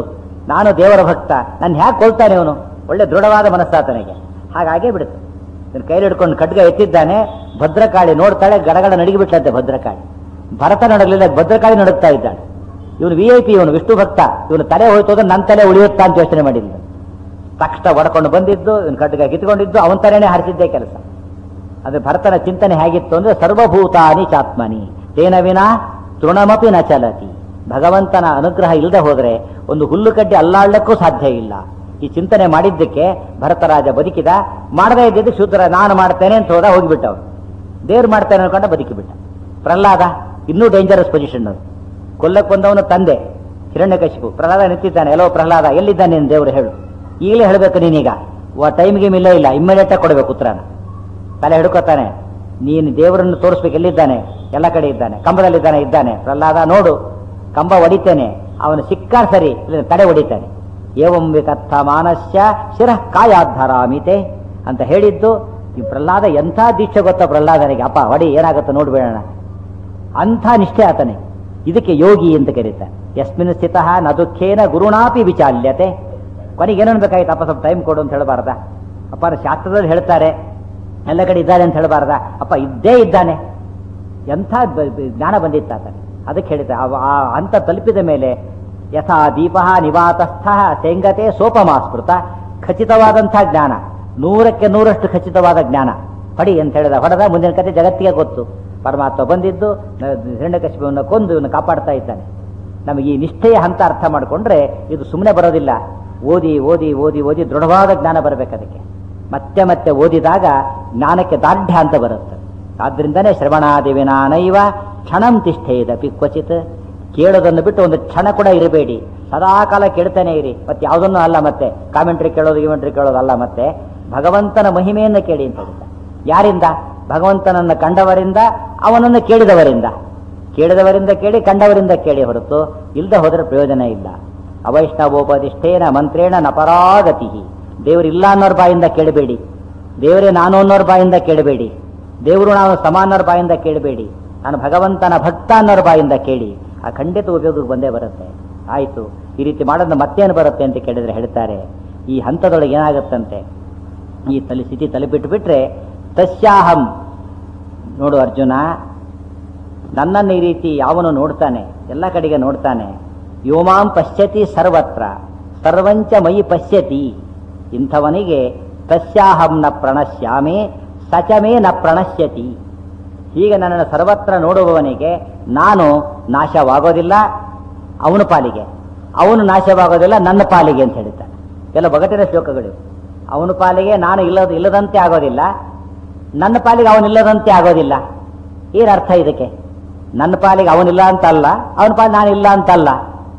ನಾನು ದೇವರ ಭಕ್ತ ನನ್ನ ಹ್ಯಾಕೆ ಕೊಲ್ತಾನೆ ಅವನು ಒಳ್ಳೆ ದೃಢವಾದ ಮನಸ್ಸಾತನಿಗೆ ಹಾಗಾಗೇ ಬಿಡುತ್ತೆ ಇವನು ಕೈಲಿ ಹಿಡ್ಕೊಂಡು ಖಡ್ಗ ಎತ್ತಿದ್ದಾನೆ ಭದ್ರಕಾಳಿ ನೋಡ್ತಾಳೆ ಗಡಗಡ ನಡಗಿಬಿಟ್ಲಂತೆ ಭದ್ರಕಾಳಿ ಭರತ ನಡಗಲಿಲ್ಲ ಭದ್ರಕಾಳಿ ನಡುಗ್ತಾ ಇದ್ದಾಳೆ ಇವನು ವಿ ಐ ಪಿ ಇವನು ವಿಷ್ಣು ಭಕ್ತ ಇವನು ತಲೆ ಹೋಯ್ತು ಅಂದ್ರೆ ನನ್ನ ತಲೆ ಉಳಿಯುತ್ತಾ ಅಂತ ಯೋಚನೆ ಮಾಡಿಲ್ಲ ತಕ್ಷಣ ಒಡ್ಕೊಂಡು ಬಂದಿದ್ದು ಇವನು ಖಡ್ಗ ಕಿತ್ಕೊಂಡಿದ್ದು ಅವನ ತಲೆನೇ ಹರಿಸಿದ್ದೇ ಕೆಲಸ ಅಂದ್ರೆ ಭರತನ ಚಿಂತನೆ ಹೇಗಿತ್ತು ಅಂದ್ರೆ ಸರ್ವಭೂತಾನಿ ಚಾತ್ಮನಿ ತೇನ ವಿನ ತೃಣಮಪಿ ನ ಚಲತಿ ಭಗವಂತನ ಅನುಗ್ರಹ ಇಲ್ಲದೆ ಹೋದ್ರೆ ಒಂದು ಹುಲ್ಲು ಕಡ್ಡಿ ಅಲ್ಲಾಡ್ಲಿಕ್ಕೂ ಸಾಧ್ಯ ಇಲ್ಲ ಈ ಚಿಂತನೆ ಮಾಡಿದ್ದಕ್ಕೆ ಭರತರಾಜ ಬದುಕಿದ ಮಾಡದೇ ಇದ್ದಿದ್ದು ಶೂದ್ರ ನಾನು ಮಾಡ್ತೇನೆ ಅಂತ ಹೋದ ಹೋಗಿಬಿಟ್ಟ ಅವನು ದೇವ್ರು ಮಾಡ್ತೇನೆ ಅನ್ಕೊಂಡ ಬದುಕಿಬಿಟ್ಟ ಪ್ರಹ್ಲಾದ ಇನ್ನೂ ಡೇಂಜರಸ್ ಪೊಸಿಷನ್ ಅದು ಕೊಲ್ಲಕ್ಕೆ ಬಂದವನು ತಂದೆ ಹಿರಣ್ಯಕಶಿಪು ಪ್ರಹ್ಲಾದ ನಿಂತಿದ್ದಾನೆ ಎಲ್ಲೋ ಪ್ರಹ್ಲಾದ ಎಲ್ಲಿದ್ದಾನೆ ನೀನು ದೇವರು ಹೇಳು ಈಗಲೇ ಹೇಳಬೇಕು ನೀನೀಗ ಟೈಮ್ಗೆ ಇಲ್ಲೇ ಇಲ್ಲ ಇಮ್ಮಿಡಿಯೇಟ್ ಆಗಿ ಕೊಡಬೇಕು ಉತ್ತರನ ತಲೆ ಹಿಡ್ಕೋತಾನೆ ನೀನು ದೇವರನ್ನು ತೋರಿಸ್ಬೇಕು ಎಲ್ಲಿದ್ದಾನೆ ಎಲ್ಲ ಕಡೆ ಇದ್ದಾನೆ ಕಂಬದಲ್ಲಿದ್ದಾನೆ ಇದ್ದಾನೆ ಪ್ರಹ್ಲಾದ ನೋಡು ಕಂಬ ಹೊಡಿತೇನೆ ಅವನು ಸಿಕ್ಕಾರ್ ಸರಿ ಇಲ್ಲ ತಡೆ ಹೊಡಿತಾನೆ ಏವಂ ವಿಕತ್ತ ಮಾನಸ್ಯ ಶಿರಃ ಕಾಯಾಧರಾಮಿತೆ ಅಂತ ಹೇಳಿದ್ದು ಈ ಪ್ರಹ್ಲಾದ ಎಂಥ ದೀಕ್ಷೆ ಗೊತ್ತಾ ಪ್ರಹ್ಲಾದನಿಗೆ ಅಪ್ಪ ಹೊಡಿ ಏನಾಗುತ್ತೋ ನೋಡ್ಬೇಡೋಣ ಅಂಥ ನಿಷ್ಠೆ ಆತನೆ ಇದಕ್ಕೆ ಯೋಗಿ ಅಂತ ಕರೀತಾರೆ ಯಸ್ಮಿನ್ ಸ್ಥಿತ ನ ದುಃಖೇನ ಗುರುಣಾಪಿ ವಿಚಾಲ್ಯತೆ ಕೊನೆಗೆ ಏನು ಅನ್ಬೇಕಾಯ್ತು ಅಪ್ಪ ಸ್ವಲ್ಪ ಟೈಮ್ ಕೊಡು ಅಂತ ಹೇಳಬಾರ್ದ ಅಪ್ಪ ಶಾಸ್ತ್ರದಲ್ಲಿ ಹೇಳ್ತಾರೆ ಎಲ್ಲ ಕಡೆ ಇದ್ದಾನೆ ಅಂತ ಹೇಳಬಾರ್ದ ಅಪ್ಪ ಇದ್ದೇ ಇದ್ದಾನೆ ಎಂಥ ಬ- ಬ- ಜ್ಞಾನ ಬಂದಿತ್ತು ಆತನಿಗೆ ಅದಕ್ಕೆ ಹೇಳಿದೆ ಅವ- ಆ ಹಂತ ತಲುಪಿದ ಮೇಲೆ ಯಥಾ ದೀಪ ನಿವಾತಸ್ಥ ಸೆಂಗತೆ ಸೋಪಮಾಸ್ಮೃತ ಖಚಿತವಾದಂಥ ಜ್ಞಾನ ನೂರಕ್ಕೆ ನೂರಷ್ಟು ಖಚಿತವಾದ ಜ್ಞಾನ ಹೊಡಿ ಅಂತ ಹೇಳಿದ ಹೊಡೆದ ಮುಂದಿನ ಕತೆ ಜಗತ್ತಿಗೆ ಗೊತ್ತು ಪರಮಾತ್ಮ ಬಂದಿದ್ದು ನ- ಹಿರಣ್ಯಕಶಿಪುವನ್ನು ಕೊಂದು ಇವನು ಕಾಪಾಡ್ತಾ ಇದ್ದಾನೆ ನಮಗೆ ಈ ನಿಷ್ಠೆಯ ಹಂತ ಅರ್ಥ ಮಾಡಿಕೊಂಡ್ರೆ ಇದು ಸುಮ್ಮನೆ ಬರೋದಿಲ್ಲ ಓದಿ ಓದಿ ಓದಿ ಓದಿ ದೃಢವಾದ ಜ್ಞಾನ ಬರಬೇಕು ಅದಕ್ಕೆ ಮತ್ತೆ ಮತ್ತೆ ಓದಿದಾಗ ಜ್ಞಾನಕ್ಕೆ ದಾರ್ಢ್ಯ ಅಂತ ಬರುತ್ತೆ ಆದ್ರಿಂದನೇ ಶ್ರವಣಾದಿವಿನಾನೈವ ಕ್ಷಣಂ ತಿಷ್ಠೇದಪಿ ಕ್ವಚಿತ್ ಕೇಳೋದನ್ನು ಬಿಟ್ಟು ಒಂದು ಕ್ಷಣ ಕೂಡ ಇರಬೇಡಿ ಸದಾಕಾಲ ಕೇಳ್ತಾನೆ ಇರಿ ಮತ್ತೆ ಯಾವುದನ್ನು ಅಲ್ಲ ಮತ್ತೆ ಕಾಮೆಂಟ್ರಿ ಕೇಳೋದು ಇವೆಂಟ್ರಿ ಕೇಳೋದು ಅಲ್ಲ ಮತ್ತೆ ಭಗವಂತನ ಮಹಿಮೆಯನ್ನು ಕೇಳಿ ಅಂತ ಹೇಳಿದ್ದ ಯಾರಿಂದ ಭಗವಂತನನ್ನು ಕಂಡವರಿಂದ ಅವನನ್ನು ಕೇಳಿದವರಿಂದ ಕೇಳಿದವರಿಂದ ಕೇಳಿ ಕಂಡವರಿಂದ ಕೇಳಿ ಹೊರತು ಇಲ್ಲದೆ ಹೋದರೆ ಪ್ರಯೋಜನ ಇಲ್ಲ ಅವೈಷ್ಣವೋಪದಿಷ್ಠೇನ ಮಂತ್ರೇಣ ನಪರಾಗತಿ ದೇವರಿಲ್ಲ ಅನ್ನೋರ್ ಬಾಯಿಂದ ಕೇಳಬೇಡಿ ದೇವರೇ ನಾನು ಅನ್ನೋರ್ ಬಾಯಿಂದ ಕೇಳಬೇಡಿ ದೇವರು ನಾನು ಸಮಾನರ ಬಾಯಿಂದ ಕೇಳಬೇಡಿ ನಾನು ಭಗವಂತನ ಭಕ್ತ ಅನ್ನೋರ್ ಬಾಯಿಂದ ಕೇಳಿ ಆ ಖಂಡಿತ ಉಪಯೋಗಕ್ಕೆ ಬಂದೇ ಬರುತ್ತೆ ಆಯಿತು ಈ ರೀತಿ ಮಾಡೋದು ಮತ್ತೇನು ಬರುತ್ತೆ ಅಂತ ಕೇಳಿದ್ರೆ ಹೇಳ್ತಾರೆ ಈ ಹಂತದೊಳಗೆ ಏನಾಗುತ್ತಂತೆ ಈ ತಲೆ ಸ್ಥಿತಿ ತಲೆಬಿಟ್ಟು ಬಿಟ್ರೆ ತಸ್ಯಾಹಂ ನೋಡು ಅರ್ಜುನ ನನ್ನನ್ನು ಈ ರೀತಿ ಯಾವನು ನೋಡ್ತಾನೆ ಎಲ್ಲ ಕಡೆಗೆ ನೋಡ್ತಾನೆ ಯೋಮಾಂ ಪಶ್ಯತಿ ಸರ್ವತ್ರ ಸರ್ವಂಚ ಮಯಿ ಪಶ್ಯತಿ ಇಂಥವನಿಗೆ ತಸ್ಯಾಹಂ ನ ಪ್ರಣಶ್ಯಾಮೆ ಸಚಮೇ ನ ಪ್ರಣಶ್ಯತಿ ಹೀಗೆ ನನ್ನನ್ನು ಸರ್ವತ್ರ ನೋಡುವವನಿಗೆ ನಾನು ನಾಶವಾಗೋದಿಲ್ಲ ಅವನ ಪಾಲಿಗೆ ಅವನು ನಾಶವಾಗೋದಿಲ್ಲ ನನ್ನ ಪಾಲಿಗೆ ಅಂತ ಹೇಳ್ತಾನೆ ಎಲ್ಲ ಬಗಟಿನ ಶ್ಲೋಕಗಳು ಅವನ ಪಾಲಿಗೆ ನಾನು ಇಲ್ಲದ ಇಲ್ಲದಂತೆ ಆಗೋದಿಲ್ಲ ನನ್ನ ಪಾಲಿಗೆ ಅವನಿಲ್ಲದಂತೆ ಆಗೋದಿಲ್ಲ ಏನು ಅರ್ಥ ಇದಕ್ಕೆ ನನ್ನ ಪಾಲಿಗೆ ಅವನಿಲ್ಲ ಅಂತ ಅಲ್ಲ ಅವನ ಪಾಲಿಗೆ ನಾನು ಇಲ್ಲ ಅಂತಲ್ಲ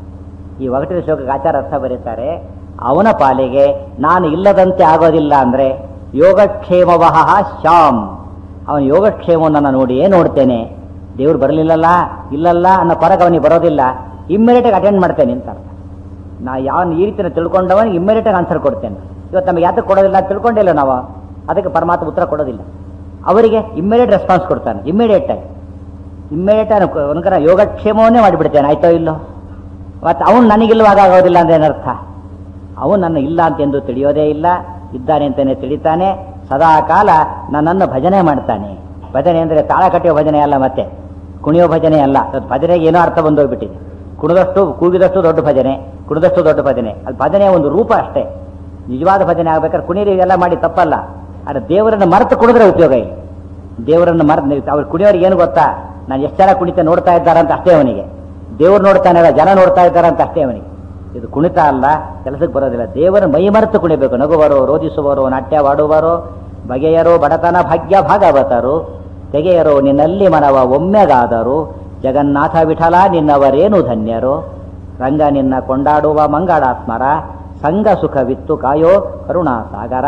ಈ ಒಗಟಿನ ಶ್ಲೋಕಕ್ಕೆ ಆಚಾರ ಅರ್ಥ ಬರೀತಾರೆ ಅವನ ಪಾಲಿಗೆ ನಾನು ಇಲ್ಲದಂತೆ ಆಗೋದಿಲ್ಲ ಅಂದ್ರೆ ಯೋಗಕ್ಷೇಮವಹ ಶ್ಯಾಮ್ ಅವನ ಯೋಗಕ್ಷೇಮವನ್ನು ನೋಡಿಯೇ ನೋಡ್ತೇನೆ ದೇವ್ರು ಬರಲಿಲ್ಲಲ್ಲ ಇಲ್ಲಲ್ಲ ಅನ್ನೋ ಪರಗ ಅವನಿಗೆ ಬರೋದಿಲ್ಲ ಇಮ್ಮಿಡಿಯೇಟಾಗಿ ಅಟೆಂಡ್ ಮಾಡ್ತೇನೆ ಅಂತ ಅರ್ಥ ನಾ ಯಾವ ಈ ರೀತಿನ ತಿಳ್ಕೊಂಡವನಿಗೆ ಇಮ್ಮಿಡಿಯೇಟಾಗಿ ಆನ್ಸರ್ ಕೊಡ್ತೇನೆ ಇವತ್ತು ನಮಗೆ ಯಾತಕ್ಕೆ ಕೊಡೋದಿಲ್ಲ ಅಂತ ತಿಳ್ಕೊಂಡಿಲ್ಲ ನಾವು ಅದಕ್ಕೆ ಪರಮಾತ್ಮ ಉತ್ತರ ಕೊಡೋದಿಲ್ಲ ಅವರಿಗೆ ಇಮ್ಮಿಡಿಯೇಟ್ ರೆಸ್ಪಾನ್ಸ್ ಕೊಡ್ತಾನೆ ಇಮ್ಮಿಡಿಯೇಟ್ ಆಗಿ ಇಮ್ಮಿಡಿಯೇಟ್ ಅವನಕರ ಯೋಗಕ್ಷೇಮವನ್ನೇ ಮಾಡಿಬಿಡ್ತೇನೆ ಆಯ್ತೋ ಇಲ್ಲೋ ಮತ್ತು ಅವನು ನನಗಿಲ್ಲವಾಗ ಆಗೋದಿಲ್ಲ ಅಂದ್ರೆ ಏನರ್ಥ ಅವನು ನನ್ನ ಇಲ್ಲ ಅಂತೆಂದು ತಿಳಿಯೋದೇ ಇಲ್ಲ ಇದ್ದಾನೆ ಅಂತಾನೆ ತಿಳಿತಾನೆ ಸದಾ ಕಾಲ ನನ್ನನ್ನು ಭಜನೆ ಮಾಡ್ತಾನೆ ಭಜನೆ ಅಂದರೆ ತಾಳ ಕಟ್ಟಿಯೋ ಭಜನೆ ಅಲ್ಲ ಮತ್ತೆ ಕುಣಿಯೋ ಭಜನೆ ಅಲ್ಲ ಅದು ಭಜನೆಗೆ ಏನೋ ಅರ್ಥ ಬಂದೋಗ್ಬಿಟ್ಟಿದೆ ಕುಣಿದಷ್ಟು ಕೂಗಿದಷ್ಟು ದೊಡ್ಡ ಭಜನೆ ಕುಣಿದಷ್ಟು ದೊಡ್ಡ ಭಜನೆ ಅದು ಭಜನೆಯ ಒಂದು ರೂಪ ಅಷ್ಟೇ ನಿಜವಾದ ಭಜನೆ ಆಗ್ಬೇಕಾದ್ರೆ ಕುಣಿರಿ ಇದೆಲ್ಲ ಮಾಡಿ ತಪ್ಪಲ್ಲ ಆದರೆ ದೇವರನ್ನು ಮರೆತು ಕುಣಿದ್ರೆ ಉಪಯೋಗ ಇಲ್ಲ ದೇವರನ್ನು ಮರೆತು ಅವ್ರು ಕುಣಿಯೋರಿಗೆ ಏನು ಗೊತ್ತಾ ನಾನು ಎಷ್ಟು ಜನ ಕುಣಿತ ನೋಡ್ತಾ ಇದ್ದಾರಂತ ಅಷ್ಟೇ ಅವನಿಗೆ ದೇವ್ರು ನೋಡ್ತಾನೆ ಜನ ನೋಡ್ತಾ ಇದ್ದಾರಂತ ಅಷ್ಟೇ ಅವನಿಗೆ ಇದು ಕುಣಿತ ಅಲ್ಲ ಕೆಲಸಕ್ಕೆ ಬರೋದಿಲ್ಲ ದೇವರ ಮೈ ಮರೆತು ಕುಣಿಬೇಕು ನಗುವರು ರೋಧಿಸುವರು ನಾಟ್ಯವಾಡುವರು ಬಗೆಯರು ಬಡತನ ಭಾಗ್ಯ ಭಾಗವತರು ತೆಗೆಯರು ನಿನ್ನಲ್ಲಿ ಮನವ ಒಮ್ಮೆಗಾದರು ಜಗನ್ನಾಥ ವಿಠಲ ನಿನ್ನವರೇನು ಧನ್ಯರು ರಂಗ ನಿನ್ನ ಕೊಂಡಾಡುವ ಮಂಗಳಾತ್ಮರ ಸಂಘ ಸುಖವಿತ್ತು ಕಾಯೋ ಕರುಣಾಸಾಗರ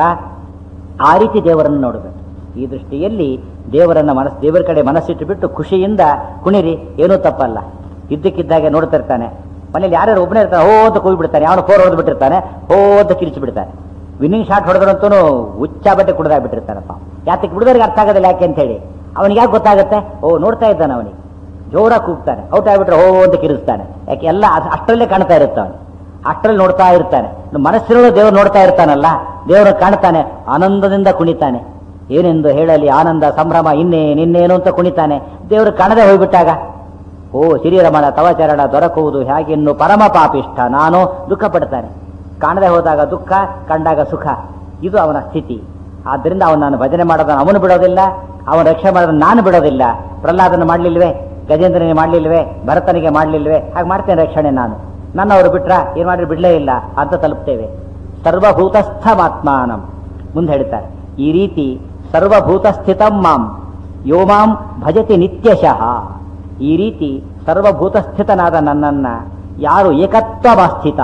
ಆ ರೀತಿ ದೇವರನ್ನು ನೋಡಬೇಕು ಈ ದೃಷ್ಟಿಯಲ್ಲಿ ದೇವರನ್ನ ಮನಸ್ಸು ದೇವರ ಕಡೆ ಮನಸ್ಸಿಟ್ಟು ಬಿಟ್ಟು ಖುಷಿಯಿಂದ ಕುಣಿರಿ ಏನೂ ತಪ್ಪಲ್ಲ ಇದ್ದಕ್ಕಿದ್ದಾಗೆ ನೋಡ್ತಿರ್ತಾನೆ ಮನೇಲಿ ಯಾರ್ಯಾರು ಒಬ್ಬನೇ ಇರ್ತಾನೆ ಹೋ ಅಂತ ಕೂಗಿ ಬಿಡ್ತಾನೆ ಅವನು ಫೋರ್ ಹೊಡೆದು ಬಿಟ್ಟಿರ್ತಾನೆ ಹೋ ಅಂತ ಕಿರಿಚಿ ಬಿಡ್ತಾನೆ ವಿನ್ನಿಂಗ್ ಶಾಟ್ ಹೊಡೆದ್ರಂತೂ ಹುಚ್ಚ ಬಟ್ಟೆ ಕುಡ್ದಾಗ್ಬಿಟ್ಟಿರ್ತಾನಪ್ಪ ಯಾತಕ್ಕೆ ಬಿಡೋರಿಗೆ ಅರ್ಥ ಆಗೋದಿಲ್ಲ ಯಾಕೆ ಅಂತ ಹೇಳಿ ಅವನಿಗೆ ಯಾಕೆ ಗೊತ್ತಾಗುತ್ತೆ ಓ ನೋಡ್ತಾ ಇದ್ದಾನೆ ಅವನಿಗೆ ಜೋರಾಗಿ ಕೂಗ್ತಾನೆ ಔಟ್ ಆಗ್ಬಿಟ್ರೆ ಹೋ ಅಂತ ಕಿರಿಸ್ತಾನೆ ಯಾಕೆ ಎಲ್ಲ ಅದ್- ಅಷ್ಟರಲ್ಲೇ ಕಾಣ್ತಾ ಇರುತ್ತೆ ಅವನು ಅಷ್ಟರಲ್ಲಿ ನೋಡ್ತಾ ಇರ್ತಾನೆ ಮನಸ್ಸಿನಲ್ಲೂ ದೇವರು ನೋಡ್ತಾ ಇರ್ತಾನಲ್ಲ ದೇವರು ಕಾಣ್ತಾನೆ ಆನಂದದಿಂದ ಕುಣಿತಾನೆ ಏನೆಂದು ಹೇಳಲಿ ಆನಂದ ಸಂಭ್ರಮ ಇನ್ನೇನು ಇನ್ನೇನು ಅಂತ ಕುಣಿತಾನೆ ದೇವರು ಕಾಣದೆ ಹೋಗ್ಬಿಟ್ಟಾಗ ಓ ಶ್ರೀರಮಣ ತವಚರಣ ದೊರಕುವುದು ಹೇಗೆನ್ನು ಪರಮ ಪಾಪಿಷ್ಠ ನಾನು ದುಃಖ ಪಡ್ತಾನೆ ಕಾಣದೆ ಹೋದಾಗ ದುಃಖ ಕಂಡಾಗ ಸುಖ ಇದು ಅವನ ಸ್ಥಿತಿ ಆದ್ದರಿಂದ ಅವನು ನಾನು ಭಜನೆ ಮಾಡೋದನ್ನು ಅವನು ಬಿಡೋದಿಲ್ಲ ಅವನ ರಕ್ಷಣೆ ಮಾಡೋದನ್ನು ನಾನು ಬಿಡೋದಿಲ್ಲ ಪ್ರಹ್ಲಾದನ ಮಾಡಲಿಲ್ವೇ ಗಜೇಂದ್ರನಿಗೆ ಮಾಡಲಿಲ್ವೇ ಭರತನಿಗೆ ಮಾಡಲಿಲ್ವೇ ಹಾಗೆ ಮಾಡ್ತೇನೆ ರಕ್ಷಣೆ ನಾನು ನನ್ನವರು ಬಿಟ್ರ ಏನ್ ಮಾಡಿ ಬಿಡಲೇ ಇಲ್ಲ ಅಂತ ತಲುಪ್ತೇವೆ ಸರ್ವಭೂತಸ್ಥಮಾತ್ಮಾನಂ ಮುಂದೆ ಹೇಳ್ತಾರೆ ಈ ರೀತಿ ಸರ್ವಭೂತಸ್ಥಿತಂ ಮಾಂ ಯೋ ಮಾಂ ಭಜತಿ ನಿತ್ಯಶಃ ಈ ರೀತಿ ಸರ್ವಭೂತಸ್ಥಿತನಾದ ನನ್ನನ್ನ ಯಾರು ಏಕತ್ವಮಾಸ್ಥಿತ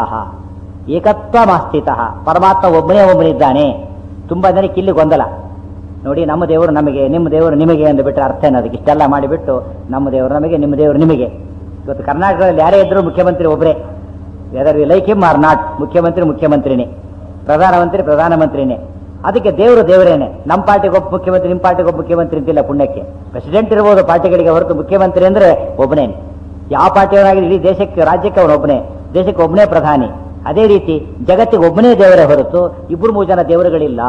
ಏಕತ್ವಮಾಸ್ಥಿತ ಪರಮಾತ್ಮ ಒಬ್ಬನೇ ಒಬ್ಬನಿದ್ದಾನೆ ತುಂಬಾ ಜನಕ್ಕೆ ಇಲ್ಲಿ ಗೊಂದಲ ನೋಡಿ ನಮ್ಮ ದೇವರು ನಮಗೆ ನಿಮ್ಮ ದೇವರು ನಿಮಗೆ ಎಂದು ಬಿಟ್ಟರೆ ಅರ್ಥ ಏನು ಅದಕ್ಕೆ ಇಷ್ಟೆಲ್ಲ ಮಾಡಿಬಿಟ್ಟು ನಮ್ಮ ದೇವರು ನಮಗೆ ನಿಮ್ಮ ದೇವರು ನಿಮಗೆ ಇವತ್ತು ಕರ್ನಾಟಕದಲ್ಲಿ ಯಾರೇ ಇದ್ರೂ ಮುಖ್ಯಮಂತ್ರಿ ಒಬ್ಬರೇ whether we like him or not ಮುಖ್ಯಮಂತ್ರಿ ಮುಖ್ಯಮಂತ್ರಿನೇ ಪ್ರಧಾನಮಂತ್ರಿ ಪ್ರಧಾನಮಂತ್ರಿನೇ ಅದಕ್ಕೆ ದೇವರು ದೇವರೇನೆ ನಮ್ಮ ಪಾರ್ಟಿಗೆ ಒಬ್ಬ ಮುಖ್ಯಮಂತ್ರಿ ನಿಮ್ಮ ಪಾರ್ಟಿಗೆ ಒಬ್ಬ ಮುಖ್ಯಮಂತ್ರಿ ಅಂತಿಲ್ಲ ಪುಣ್ಯಕ್ಕೆ ಪ್ರೆಸಿಡೆಂಟ್ ಇರ್ಬೋದು ಪಾರ್ಟಿಗಳಿಗೆ ಹೊರತು ಮುಖ್ಯಮಂತ್ರಿ ಅಂದ್ರೆ ಒಬ್ಬನೇ ಯಾವ ಪಾರ್ಟಿಯವನಾಗಿ ಇಡೀ ದೇಶಕ್ಕೆ ರಾಜ್ಯಕ್ಕೆ ಅವನು ಒಬ್ಬನೇ ದೇಶಕ್ಕೆ ಒಬ್ಬನೇ ಪ್ರಧಾನಿ ಅದೇ ರೀತಿ ಜಗತ್ತಿಗೆ ಒಬ್ಬನೇ ದೇವರೇ ಹೊರತು ಇಬ್ಬರು ಮೂರು ಜನ ದೇವರುಗಳಿಲ್ಲ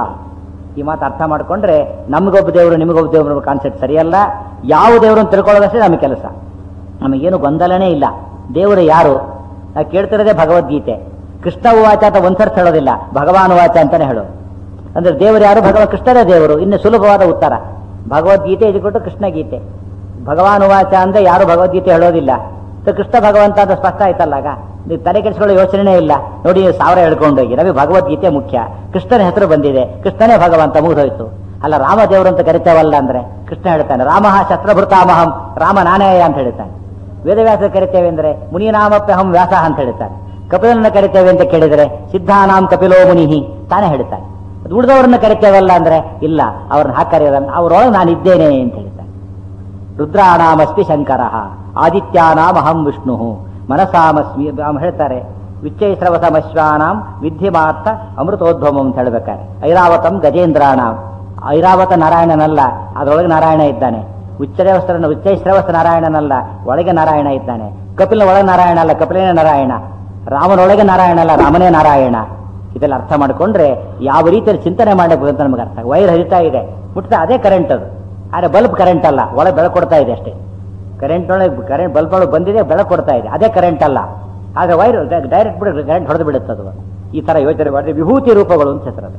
ಈ ಮಾತು ಅರ್ಥ ಮಾಡ್ಕೊಂಡ್ರೆ ನಮಗೊಬ್ಬ ದೇವರು ನಿಮಗೊಬ್ಬ ದೇವರು ಕಾನ್ಸೆಪ್ಟ್ ಸರಿಯಲ್ಲ ಯಾವ ದೇವರು ಅಂತ ತಿಳ್ಕೊಳ್ಳೋದಷ್ಟೇ ನಮ್ಮ ಕೆಲಸ ನಮಗೇನು ಗೊಂದಲನೇ ಇಲ್ಲ ದೇವರು ಯಾರು ನಾವು ಕೇಳ್ತಿರೋದೇ ಭಗವದ್ಗೀತೆ ಕೃಷ್ಣ ವಾಚ ಅಂತ ಒಂದ್ಸರ್ತಿ ಹೇಳೋದಿಲ್ಲ ಭಗವಾನ್ ವಾಚ ಅಂತಾನೆ ಹೇಳೋದು ಅಂದ್ರೆ ದೇವರು ಯಾರು ಭಗವ ಕೃಷ್ಣನೇ ದೇವರು ಇನ್ನು ಸುಲಭವಾದ ಉತ್ತರ ಭಗವದ್ಗೀತೆ ಇದ್ಕೊಟ್ಟು ಕೃಷ್ಣ ಗೀತೆ ಭಗವಾನ್ ವಾಚ ಅಂದ್ರೆ ಯಾರು ಭಗವದ್ಗೀತೆ ಹೇಳೋದಿಲ್ಲ ಸೊ ಕೃಷ್ಣ ಭಗವಂತ ಅಂತ ಸ್ಪಷ್ಟ ಆಯ್ತಲ್ಲ ಆಗ ನೀವು ತಲೆ ಕೆಡಿಸ್ಕೊಳ್ಳೋ ಯೋಚನೆ ಇಲ್ಲ ನೋಡಿ ನೀವು ಸಾವಿರ ಹೇಳ್ಕೊಂಡೋಗಿ ನಮಗೆ ಭಗವದ್ಗೀತೆ ಮುಖ್ಯ ಕೃಷ್ಣನ ಹೆಸರು ಬಂದಿದೆ ಕೃಷ್ಣನೇ ಭಗವಂತ ಮುಗಿದೋಯ್ತು ಅಲ್ಲ ರಾಮ ದೇವರು ಅಂತ ಕರಿತೇವಲ್ಲ ಅಂದ್ರೆ ಕೃಷ್ಣ ಹೇಳ್ತಾನೆ ರಾಮ ಶಸ್ತ್ರಭೃತಾಮಹಂ ರಾಮ ನಾನೇ ಅಂತ ಹೇಳ್ತಾನೆ ವೇದವ್ಯಾಸ ಕರಿತೇವೆ ಅಂದ್ರೆ ಮುನಿನಾಮಪ್ಯಹಂ ವ್ಯಾಸ ಅಂತ ಹೇಳ್ತಾನೆ ಕಪಿಲನ್ನ ಕರಿತೇವೆ ಅಂತ ಕೇಳಿದರೆ ಸಿದ್ಧಾನಾಂ ಕಪಿಲೋ ಮುನಿಹಿ ತಾನೇ ಹೇಳ್ತಾನೆ ಉಳಿದವರನ್ನ ಕರಿತೇವಲ್ಲ ಅಂದ್ರೆ ಇಲ್ಲ ಅವ್ರನ್ನ ಹಾಕರಿಯೋದಲ್ಲ ಅವರೊಳಗೆ ನಾನು ಇದ್ದೇನೆ ಅಂತ ಹೇಳ್ತಾನೆ ರುದ್ರಾಣಾಮಸ್ಮಿ ಶಂಕರ ಆದಿತ್ಯಾನಾಂ ಅಹಂ ವಿಷ್ಣು ಮನಸಾಮಸ್ಮಿ ಅವ್ ಹೇಳ್ತಾರೆ ವಿಚ್ಚೈಸ್ರವಸಮಶ್ವಾನಾಂ ವಿದ್ಧಿಮಾರ್ಥ ಅಮೃತೋದ್ಭವಂ ಅಂತ ಹೇಳ್ಬೇಕಾರೆ ಐರಾವತಂ ಗಜೇಂದ್ರಾಣಾಂ ಐರಾವತ ನಾರಾಯಣನಲ್ಲ ಅದರೊಳಗೆ ನಾರಾಯಣ ಇದ್ದಾನೆ ಉಚ್ಚರೇವಸ್ತ್ರನ ಉಚ್ಚೈಶ್ರವಸ್ತ ನಾರಾಯಣನಲ್ಲ ಒಳಗೆ ನಾರಾಯಣ ಇದ್ದಾನೆ ಕಪಿಲ ಒಳಗೆ ನಾರಾಯಣ ಅಲ್ಲ ಕಪಿಲನೇ ನಾರಾಯಣ ರಾಮನೊಳಗೆ ನಾರಾಯಣ ಅಲ್ಲ ರಾಮನೇ ನಾರಾಯಣ ಇದೆಲ್ಲ ಅರ್ಥ ಮಾಡಿಕೊಂಡ್ರೆ ಯಾವ ರೀತಿಯಲ್ಲಿ ಚಿಂತನೆ ಮಾಡಬೇಕು ಅಂತ ನಮಗೆ ಅರ್ಥ ವೈರ್ ಹರಿತಾ ಇದೆ ಮುಟ್ತಾ ಅದೇ ಕರೆಂಟ್ ಅದು ಆದರೆ ಬಲ್ಬ್ ಕರೆಂಟ್ ಅಲ್ಲ ಒಳಗೆ ಬೆಳಕು ಕೊಡ್ತಾ ಇದೆ ಅಷ್ಟೇ ಕರೆಂಟ್ ಒಳಗೆ ಕರೆಂಟ್ ಬಲ್ಬ್ ಒಳಗೆ ಬಂದಿದೆ ಬೆಳಕು ಕೊಡ್ತಾ ಇದೆ ಅದೇ ಕರೆಂಟ್ ಅಲ್ಲ ಆಗ ವೈರ್ ಡೈರೆಕ್ಟ್ ಬಿಡ ಕರೆಂಟ್ ಹೊಡೆದು ಬಿಡುತ್ತೆ ಅದು ಈ ತರ ಯೋಚನೆ ಮಾಡಿದ್ರೆ ವಿಭೂತಿ ರೂಪಗಳು ಅಂತ ಹೆಸರದು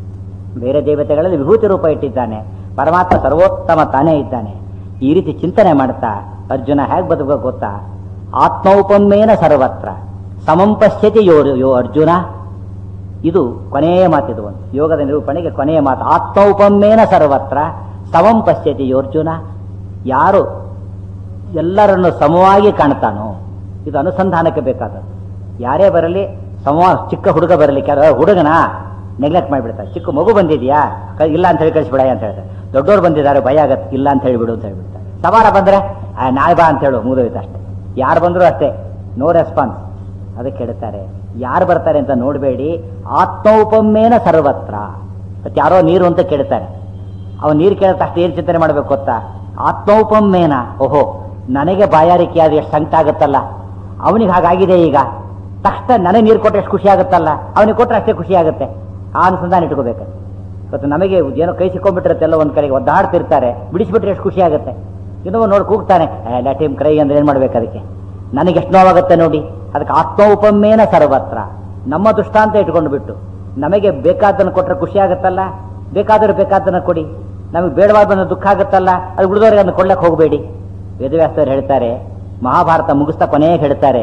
ಬೇರೆ ದೇವತೆಗಳಲ್ಲಿ ವಿಭೂತಿ ರೂಪ ಇಟ್ಟಿದ್ದಾನೆ ಪರಮಾತ್ಮ ಸರ್ವೋತ್ತಮ ತಾನೇ ಇದ್ದಾನೆ ಈ ರೀತಿ ಚಿಂತನೆ ಮಾಡ್ತಾ ಅರ್ಜುನ ಹೇಗೆ ಬದುಕಬೇಕು ಗೊತ್ತಾ ಆತ್ಮೌಪಮ್ಯೇನ ಸರ್ವತ್ರ ಸಮಂ ಪಶ್ಯತಿ ಯೋ ಯೋ ಅರ್ಜುನ ಇದು ಕೊನೆಯ ಮಾತಿದು ಒಂದು ಯೋಗದ ನಿರೂಪಣೆಗೆ ಕೊನೆಯ ಮಾತು ಆತ್ಮೌಪಮ್ಯೇನ ಸರ್ವತ್ರ ಸಮಂ ಪಶ್ಯತಿ ಯೋ ಅರ್ಜುನ ಯಾರು ಎಲ್ಲರನ್ನು ಸಮವಾಗಿ ಕಾಣ್ತಾನೋ ಇದು ಅನುಸಂಧಾನಕ್ಕೆ ಬೇಕಾದದ್ದು ಯಾರೇ ಬರಲಿ ಸಮ ಚಿಕ್ಕ ಹುಡುಗ ಬರಲಿ ಕೆಲ ಹುಡುಗನ ನೆಗ್ಲೆಕ್ಟ್ ಮಾಡಿಬಿಡ್ತಾರೆ ಚಿಕ್ಕ ಮಗು ಬಂದಿದ್ಯಾ ಕ- ಇಲ್ಲ ಅಂತ ಹೇಳಿ ಕಳಿಸ್ಬಿಡ ಅಂತ ಹೇಳ್ತಾರೆ ದೊಡ್ಡವ್ರು ಬಂದಿದ್ದಾರೆ ಭಯ ಆಗತ್ತೆ ಇಲ್ಲ ಅಂತ ಹೇಳಿಬಿಡು ಅಂತ ಹೇಳ್ಬಿಡ್ತಾರೆ ಸವಾರ ಬಂದ್ರೆ ಆ, ನಾಳೆ ಬಾ ಅಂತ ಹೇಳು ಮುಗಿದೋಯ್ತು ಅಷ್ಟೇ ಯಾರು ಬಂದರೂ ಅಷ್ಟೇ ನೋ ರೆಸ್ಪಾನ್ಸ್ ಅದಕ್ಕೆ ಹೇಳ್ತಾರೆ ಯಾರು ಬರ್ತಾರೆ ಅಂತ ನೋಡಬೇಡಿ ಆತ್ಮೌಪಮ್ಯೇನ ಸರ್ವತ್ರ ಮತ್ತೆ ಯಾರೋ ನೀರು ಅಂತ ಕೇಳ್ತಾರೆ ಅವನು ನೀರು ಕೇಳಿದ ತಕ್ಷಣ ಏನು ಚಿಂತನೆ ಮಾಡಬೇಕು ಗೊತ್ತಾ ಆತ್ಮೌಪಮ್ಯೇನ ಓಹೋ ನನಗೆ ಬಾಯಾರಿಕೆ ಆದ ಎಷ್ಟು ಸಂಕಟ ಆಗುತ್ತಲ್ಲ ಅವನಿಗೆ ಹಾಗಾಗಿದೆ ಈಗ ತಕ್ಷಣ ನನಗೆ ನೀರು ಕೊಟ್ಟರೆ ಎಷ್ಟು ಖುಷಿ ಆಗುತ್ತಲ್ಲ ಅವನಿಗೆ ಕೊಟ್ಟರೆ ಅಷ್ಟೇ ಖುಷಿ ಆಗುತ್ತೆ ಆ ಅನುಸಂಧಾನ ಇಟ್ಕೋಬೇಕು ಇವತ್ತು ನಮಗೆ ಏನೋ ಕೈ ಸಿಕ್ಕೊಂಡ್ಬಿಟ್ಟಿರುತ್ತೆಲ್ಲ ಒಂದ್ ಕಡೆಗೆ ಒದ್ದಾಡ್ತಿರ್ತಾರೆ ಬಿಡಿಸ್ಬಿಟ್ರೆ ಎಷ್ಟು ಖುಷಿ ಆಗುತ್ತೆ ಇನ್ನೊಬ್ಬ ನೋಡಿ ಕೂಗ್ತಾನೆ ಲ್ಯಾಟಿಮ್ ಕ್ರೈ ಅಂದ್ರೆ ಏನ್ ಮಾಡ್ಬೇಕು ಅದಕ್ಕೆ ನನಗೆ ಎಷ್ಟು ನೋವಾಗುತ್ತೆ ನೋಡಿ ಅದಕ್ಕೆ ಆತ್ಮೋಪಮ್ಯೇನ ಸರ್ವತ್ರ ನಮ್ಮ ದೃಷ್ಟಾಂತ ಇಟ್ಕೊಂಡು ಬಿಟ್ಟು ನಮಗೆ ಬೇಕಾದ್ದನ್ನು ಕೊಟ್ಟರೆ ಖುಷಿ ಆಗುತ್ತಲ್ಲ ಬೇಕಾದ್ರೆ ಬೇಕಾದ್ದನ್ನು ಕೊಡಿ ನಮಗೆ ಬೇಡವಾದ ಬಂದ ದುಃಖ ಆಗುತ್ತಲ್ಲ ಅದು ಉಳಿದವರಿಗೆ ಅದನ್ನು ಕೊಡ್ಲಕ್ಕೆ ಹೋಗಬೇಡಿ ವೇದವ್ಯಾಸರು ಹೇಳ್ತಾರೆ ಮಹಾಭಾರತ ಮುಗಿಸ್ತಾ ಕೊನೆಗೆ ಹೇಳ್ತಾರೆ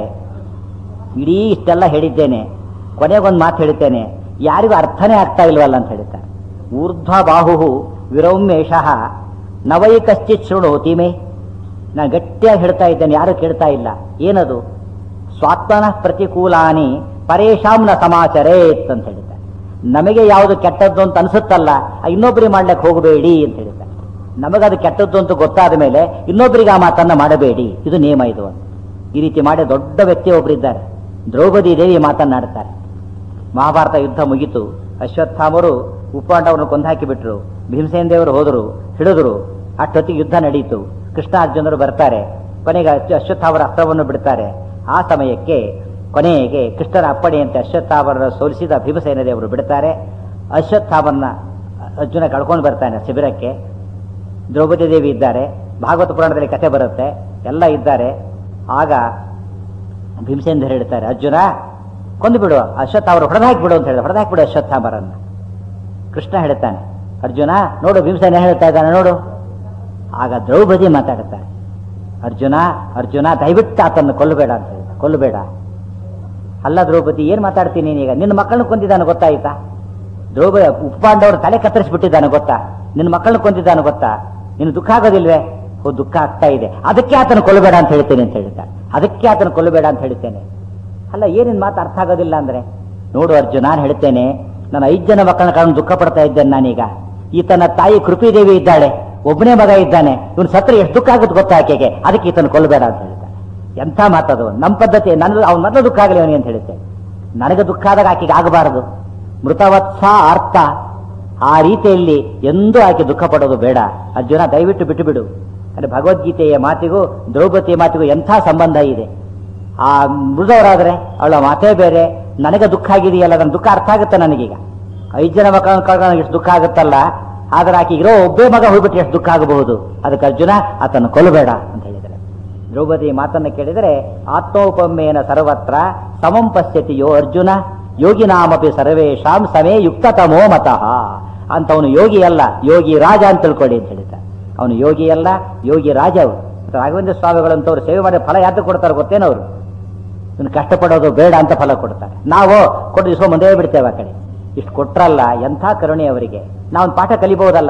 ಇಡೀ ಇಷ್ಟೆಲ್ಲ ಹೇಳಿದ್ದೇನೆ ಕೊನೆಗೊಂದು ಮಾತು ಹೇಳ್ತೇನೆ ಯಾರಿಗೂ ಅರ್ಥನೇ ಆಗ್ತಾ ಇಲ್ವಲ್ಲ ಅಂತ ಹೇಳ್ತಾರೆ ಊರ್ಧ್ವ ಬಾಹು ವಿರೌಮ್ಯೇಷಃ ನವೈ ಕಶ್ಚಿತ್ ಶೃಣೋತಿ ಮೇ ನಾನು ಗಟ್ಟಿಯಾಗಿ ಹೇಳ್ತಾ ಇದ್ದೇನೆ ಯಾರು ಕೇಳ್ತಾ ಇಲ್ಲ ಏನದು ಸ್ವಾತ್ಮನ ಪ್ರತಿಕೂಲಾನಿ ಪರೇಶಾಂ ನ ಸಮಾಚರೇತ್ ಅಂತ ಹೇಳ್ತಾರೆ ನಮಗೆ ಯಾವುದು ಕೆಟ್ಟದ್ದು ಅಂತ ಅನ್ಸುತ್ತಲ್ಲ ಆ ಇನ್ನೊಬ್ಬರಿಗೆ ಮಾಡ್ಲಿಕ್ಕೆ ಹೋಗಬೇಡಿ ಅಂತ ಹೇಳ್ತಾರೆ ನಮಗದು ಕೆಟ್ಟದ್ದು ಅಂತ ಗೊತ್ತಾದ ಮೇಲೆ ಇನ್ನೊಬ್ಬರಿಗೆ ಆ ಮಾತನ್ನ ಮಾಡಬೇಡಿ ಇದು ನಿಯಮ ಇದು ಅಂತ ಈ ರೀತಿ ಮಾಡಿ ದೊಡ್ಡ ವ್ಯಕ್ತಿ ಒಬ್ಬರಿದ್ದಾರೆ ದ್ರೌಪದಿ ದೇವಿ ಮಾತನ್ನಾಡ್ತಾರೆ ಮಹಾಭಾರತ ಯುದ್ಧ ಮುಗಿತು ಅಶ್ವತ್ಥಾಮರು ಉಪ್ಪಾಂಡವರನ್ನು ಕೊಂದಾಕಿ ಬಿಟ್ರು ಭೀಮಸೇನ ದೇವರು ಹೋದರು ಹಿಡಿದ್ರು ಅಷ್ಟೊತ್ತಿಗೆ ಯುದ್ಧ ನಡೀತು ಕೃಷ್ಣ ಅರ್ಜುನರು ಬರ್ತಾರೆ ಕೊನೆಗೆ ಅಶ್ವ- ಅಶ್ವತ್ಥಾಮರ ಅಸ್ತ್ರವನ್ನು ಬಿಡ್ತಾರೆ ಆ ಸಮಯಕ್ಕೆ ಕೊನೆಗೆ ಕೃಷ್ಣನ ಅಪ್ಪಣೆಯಂತೆ ಅಶ್ವತ್ಥಾಮರನ್ನು ಸೋಲಿಸಿದ ಭೀಮಸೇನ ದೇವರು ಬಿಡ್ತಾರೆ ಅಶ್ವತ್ಥಾಮರನ್ನ ಅರ್ಜುನ ಕಳ್ಕೊಂಡು ಬರ್ತಾನೆ ಶಿಬಿರಕ್ಕೆ ದ್ರೌಪದಿ ದೇವಿ ಇದ್ದಾರೆ ಭಾಗವತ ಪುರಾಣದಲ್ಲಿ ಕಥೆ ಬರುತ್ತೆ ಎಲ್ಲ ಇದ್ದಾರೆ ಆಗ ಭೀಮಸೇನ ಹೇಳ್ತಾರೆ ಅರ್ಜುನ ಕೊಂದು ಬಿಡು ಅಶ್ವತ್ಥಾಮರ ಹೊಡೆದಾಕ್ಬಿಡು ಅಂತ ಹೇಳಿದ ಹೊಡೆದಾಕ್ಬಿಡು ಅಶ್ವತ್ಥಾಮರನ್ನ ಕೃಷ್ಣ ಹೇಳ್ತಾನೆ ಅರ್ಜುನ ನೋಡು ಭೀಮಸೇನ ಹೇಳ್ತಾ ಇದ್ದಾನೆ ನೋಡು ಆಗ ದ್ರೌಪದಿ ಮಾತಾಡುತ್ತಾರೆ ಅರ್ಜುನ ಅರ್ಜುನ ದಯವಿಟ್ಟು ಆತನ್ನು ಕೊಲ್ಲಬೇಡ ಅಂತ ಹೇಳಿದ ಕೊಲ್ಲಬೇಡ ಅಲ್ಲ ದ್ರೌಪದಿ ಏನ್ ಮಾತಾಡ್ತೀನಿ ನೀನೀಗ ನಿನ್ನ ಮಕ್ಕಳನ್ನ ಕೊಂದಿದ್ದಾನೆ ಗೊತ್ತಾಯ್ತಾ ದ್ರೌಪದಿ ಉಪ್ಪಾಂಡವರು ತಲೆ ಕತ್ತರಿಸ್ಬಿಟ್ಟಿದ್ದಾನೆ ಗೊತ್ತಾ ನಿನ್ನ ಮಕ್ಕಳನ್ನ ಕೊಂದಿದ್ದಾನೆ ಗೊತ್ತಾ ನಿನ್ನ ದುಃಖ ಆಗೋದಿಲ್ವೇ ಓ ದುಃಖ ಆಗ್ತಾ ಇದೆ ಅದಕ್ಕೆ ಆತನ ಕೊಲ್ಲಬೇಡ ಅಂತ ಹೇಳ್ತೇನೆ ಅಂತ ಹೇಳಿದ್ದ ಅದಕ್ಕೆ ಆತನ ಕೊಲ್ಲಬೇಡ ಅಂತ ಹೇಳ್ತೇನೆ ಅಲ್ಲ ಏನಿನ್ ಮಾತು ಅರ್ಥ ಆಗೋದಿಲ್ಲ ಅಂದ್ರೆ ನೋಡು ಅರ್ಜುನ ನಾನು ಹೇಳ್ತೇನೆ ನಾನು ಐದು ಜನ ಮಕ್ಕಳನ್ನ ಕಾರಣ ದುಃಖ ಪಡ್ತಾ ಇದ್ದೇನೆ ನಾನೀಗ ಈತನ ತಾಯಿ ಕೃಪಿದೇವಿ ಇದ್ದಾಳೆ ಒಬ್ಬನೇ ಮಗ ಇದ್ದಾನೆ ಇವನು ಸತ್ರ ಎಷ್ಟು ದುಃಖ ಆಗುತ್ತೆ ಗೊತ್ತಾ ಆಕೆಗೆ ಅದಕ್ಕೆ ಈತನ ಕೊಲ್ಲಬೇಡ ಅಂತ ಹೇಳ್ತಾನೆ ಎಂಥ ಮಾತದು ನಮ್ಮ ಪದ್ಧತಿ ನನ್ನ ಅವ್ನ ಮೊದಲು ದುಃಖ ಆಗಲಿ ಅವನಿಗೆ ಅಂತ ಹೇಳುತ್ತೆ ನನಗೆ ದುಃಖ ಆದಾಗ ಆಕೆಗೆ ಆಗಬಾರದು ಮೃತವತ್ಸ ಅರ್ಥ ಆ ರೀತಿಯಲ್ಲಿ ಎಂದೂ ಆಕೆ ದುಃಖ ಪಡೋದು ಬೇಡ ಅರ್ಜುನ ದಯವಿಟ್ಟು ಬಿಟ್ಟು ಬಿಡು ಅಂದ್ರೆ ಭಗವದ್ಗೀತೆಯ ಮಾತಿಗೂ ದ್ರೌಪದಿಯ ಮಾತಿಗೂ ಎಂಥ ಸಂಬಂಧ ಇದೆ ಆ ಮೃದವರಾದ್ರೆ ಅವಳ ಮಾತೇ ಬೇರೆ ನನಗೆ ದುಃಖ ಆಗಿದೆಯಲ್ಲ ನನ್ನ ದುಃಖ ಅರ್ಥ ಆಗುತ್ತೆ ನನಗೀಗ ಐದು ಜನ ಮಕ್ಕಳನ್ನ ಕಳ್ಕೊಂಡು ಎಷ್ಟು ದುಃಖ ಆಗುತ್ತಲ್ಲ ಆದ್ರೆ ಆಕೆ ಇರೋ ಒಬ್ಬೇ ಮಗ ಹೋಗ್ಬಿಟ್ಟು ಎಷ್ಟು ದುಃಖ ಆಗಬಹುದು ಅದಕ್ಕೆ ಅರ್ಜುನ ಆತನ್ನು ಕೊಲ್ಲಬೇಡ ಅಂತ ಹೇಳಿದರೆ ದ್ರೌಪದಿ ಮಾತನ್ನು ಕೇಳಿದರೆ ಆತ್ಮೋಪಮ್ಯೇನ ಸರ್ವತ್ರ ಸಮಂ ಪಶ್ಯತಿಯೋ ಅರ್ಜುನ ಯೋಗಿನಾಮಪಿ ಸರ್ವೇಶಾಂ ಸಮೇ ಯುಕ್ತತಮೋ ಮತಃ ಅಂತವನು ಯೋಗಿ ಅಲ್ಲ ಯೋಗಿ ರಾಜ ಅಂತ ತಿಳ್ಕೊಳ್ಳಿ ಅಂತ ಹೇಳಿದ ಅವನು ಯೋಗಿ ಅಲ್ಲ ಯೋಗಿ ರಾಜ ಅವರು ರಾಘವೇಂದ್ರ ಸ್ವಾಮಿಗಳಂತವ್ರು ಸೇವೆ ಮಾಡಿ ಫಲ ಯಾಕೆ ಕೊಡ್ತಾರೆ ಗೊತ್ತೇನವರು ಇನ್ನು ಕಷ್ಟಪಡೋದು ಬೇಡ ಅಂತ ಫಲ ಕೊಡ್ತಾರೆ ನಾವು ಕೊಟ್ಟು ಇಸ್ಕೊಂಡ್ ಮುಂದೆ ಬಿಡ್ತೇವೆ ಆ ಕಡೆ ಇಷ್ಟು ಕೊಟ್ರಲ್ಲ ಎಂಥ ಕರುಣೆ ಅವರಿಗೆ ನಾವೊಂದು ಪಾಠ ಕಲಿಬಹುದಲ್ಲ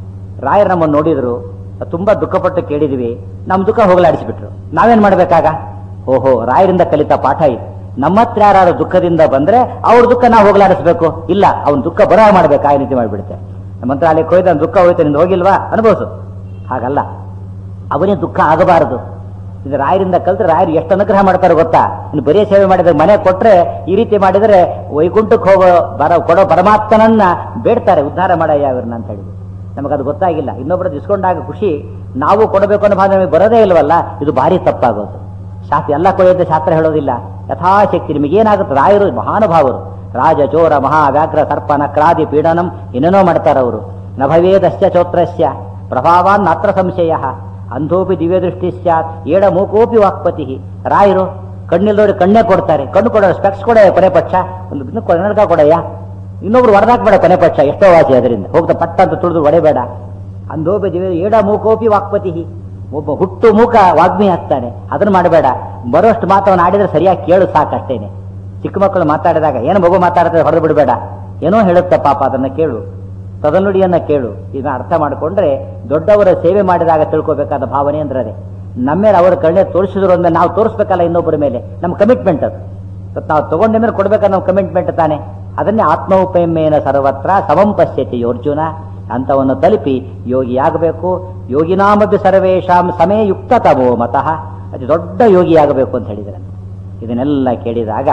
ರಾಯರು ನಮ್ಮನ್ನು ನೋಡಿದ್ರು ತುಂಬಾ ದುಃಖಪಟ್ಟು ಕೇಳಿದ್ವಿ ನಮ್ಮ ದುಃಖ ಹೋಗಲಾಡಿಸಿಬಿಟ್ರು ನಾವೇನ್ ಮಾಡ್ಬೇಕಾಗ ಓಹೋ ರಾಯರಿಂದ ಕಲಿತ ಪಾಠ ಇದು ನಮ್ಮ ಹತ್ರ ಯಾರು ದುಃಖದಿಂದ ಬಂದ್ರೆ ಅವ್ರ ದುಃಖ ನಾವು ಹೋಗಲಾಡಿಸ್ಬೇಕು ಇಲ್ಲ ಅವ್ನ ದುಃಖ ಬರ ಮಾಡ್ಬೇಕು ಆ ರೀತಿ ಮಾಡಿಬಿಡುತ್ತೆ ಮಂತ್ರಾಲಯಕ್ಕೆ ಹೋಯ್ತು ನನ್ನ ದುಃಖ ಹೋಯ್ತು ನಿಂದು ಹೋಗಿಲ್ವಾ ಅನುಭವಿಸು ಹಾಗಲ್ಲ ಅವನಿಗೆ ದುಃಖ ಆಗಬಾರದು ಇದು ರಾಯರಿಂದ ಕಲ್ತ್ರೆ ರಾಯರು ಎಷ್ಟು ಅನುಗ್ರಹ ಮಾಡ್ತಾರೆ ಗೊತ್ತಾ ಇನ್ನು ಬರೀ ಸೇವೆ ಮಾಡಿದ್ರೆ ಮನೆ ಕೊಟ್ರೆ ಈ ರೀತಿ ಮಾಡಿದರೆ ವೈಕುಂಠಕ್ಕೆ ಹೋಗೋ ಬರ ಕೊಡೋ ಪರಮಾತ್ಮನನ್ನ ಬೇಡ್ತಾರೆ ಉದ್ಧಾರ ಮಾಡಯ್ಯ ಅವ್ರನ್ನ ಅಂತ ಹೇಳಿ ನಮಗದು ಗೊತ್ತಾಗಿಲ್ಲ ಇನ್ನೊಬ್ಬರದ್ದು ಇಸ್ಕೊಂಡಾಗ ಖುಷಿ ನಾವು ಕೊಡಬೇಕು ಅನ್ನೋ ಭಾವ ನಮಗೆ ಬರೋದೇ ಇಲ್ವಲ್ಲ ಇದು ಭಾರಿ ತಪ್ಪಾಗೋದು ಶಾಸ್ತ್ರ ಎಲ್ಲ ಕೊಡೋದು ಶಾಸ್ತ್ರ ಹೇಳೋದಿಲ್ಲ ಯಥಾಶಕ್ತಿ ನಿಮಗೇನಾಗುತ್ತೆ ರಾಯರು ಮಹಾನುಭಾವರು ರಾಜ ಚೋರ ಮಹಾ ವ್ಯಾಘ್ರ ಸರ್ಪ ನಕ್ರಾದಿ ಪೀಡನಂ ಏನೇನೋ ಮಾಡ್ತಾರೆ ಅವರು ನಭವೇದಶ್ಚ ಚೋತ್ರಸ್ಯ ಪ್ರಭಾವಾನ್ ನಾತ್ರ ಸಂಶಯ ಅಂಧೋಪಿ ದಿವ್ಯ ದೃಷ್ಟಿ ಸ್ಯಾತ್ ಏಡ ಮೂಕೋಪಿ ವಾಕ್ಪತಿ ರಾಯರು ಕಣ್ಣಿಲ್ದವ್ರು ಕಣ್ಣೇ ಕೊಡ್ತಾರೆ ಕಣ್ಣು ಕೊಡೋ ಸ್ಪೆಕ್ಸ್ ಕೊಡ ಕೊನೆ ಪಕ್ಷ ಒಂದು ಕನ್ನಡಕ ಕೊಡಯ್ಯ ಇನ್ನೊಬ್ರು ಹೊಡೆದಾಕ್ಬೇಡ ಕೊನೆ ಪಕ್ಷ ಎಷ್ಟೋ ವಾಸಿ ಅದರಿಂದ ಹೋಗ್ತಾ ಪಟ್ಟ ಅಂತ ತುಳಿದು ಹೊಡೆಬೇಡ ಅಂಧೋಪಿ ದಿವ್ಯ ಏಡ ಮೂಕೋಪಿ ವಾಕ್ಪತಿ ಒಬ್ಬ ಹುಟ್ಟು ಮೂಕ ವಾಗ್ಮಿ ಆಗ್ತಾನೆ ಅದನ್ನ ಮಾಡಬೇಡ ಬರೋಷ್ಟು ಮಾತವನ್ನ ಆಡಿದ್ರೆ ಸರಿಯಾಗಿ ಕೇಳು ಸಾಕಷ್ಟೇನೆ ಚಿಕ್ಕ ಮಕ್ಕಳು ಮಾತಾಡಿದಾಗ ಏನು ಮಗು ಮಾತಾಡ್ತಾರೆ ಹೊಡೆದು ಬಿಡಬೇಡ ಏನೋ ಹೇಳುತ್ತೆ ಪಾಪ ಅದನ್ನ ಕೇಳು ತದನುಡಿಯನ್ನ ಕೇಳು ಇದನ್ನ ಅರ್ಥ ಮಾಡಿಕೊಂಡ್ರೆ ದೊಡ್ಡವರ ಸೇವೆ ಮಾಡಿದಾಗ ತಿಳ್ಕೋಬೇಕಾದ ಭಾವನೆ ಅಂದ್ರೆ ಅದೇ ನಮ್ಮ ಮೇಲೆ ಅವರ ಕಣ್ಣೆ ತೋರಿಸಿದ್ರು ಅಂದ್ಮೇಲೆ ನಾವು ತೋರಿಸ್ಬೇಕಲ್ಲ ಇನ್ನೊಬ್ಬರ ಮೇಲೆ ನಮ್ಮ ಕಮಿಟ್ಮೆಂಟ್ ಅದು ಇವತ್ತು ನಾವು ತಗೊಂಡ ಮೇಲೆ ಕೊಡ್ಬೇಕಾದ ನಮ್ಮ ಕಮಿಟ್ಮೆಂಟ್ ತಾನೆ ಅದನ್ನೇ ಆತ್ಮೋಪಯಮೇನ ಸರ್ವತ್ರ ಸಮಂ ಪಶ್ಯತಿ ಅರ್ಜುನ ಅಂತವನ್ನು ತಲುಪಿ ಯೋಗಿಯಾಗಬೇಕು ಯೋಗಿನಾಮಪಿ ಸರ್ವೇಶಾಂ ಸಮೇ ಯುಕ್ತ ತಮೋ ಮತಃ ಅತಿ ದೊಡ್ಡ ಯೋಗಿಯಾಗಬೇಕು ಅಂತ ಹೇಳಿದರೆ ಇದನ್ನೆಲ್ಲ ಕೇಳಿದಾಗ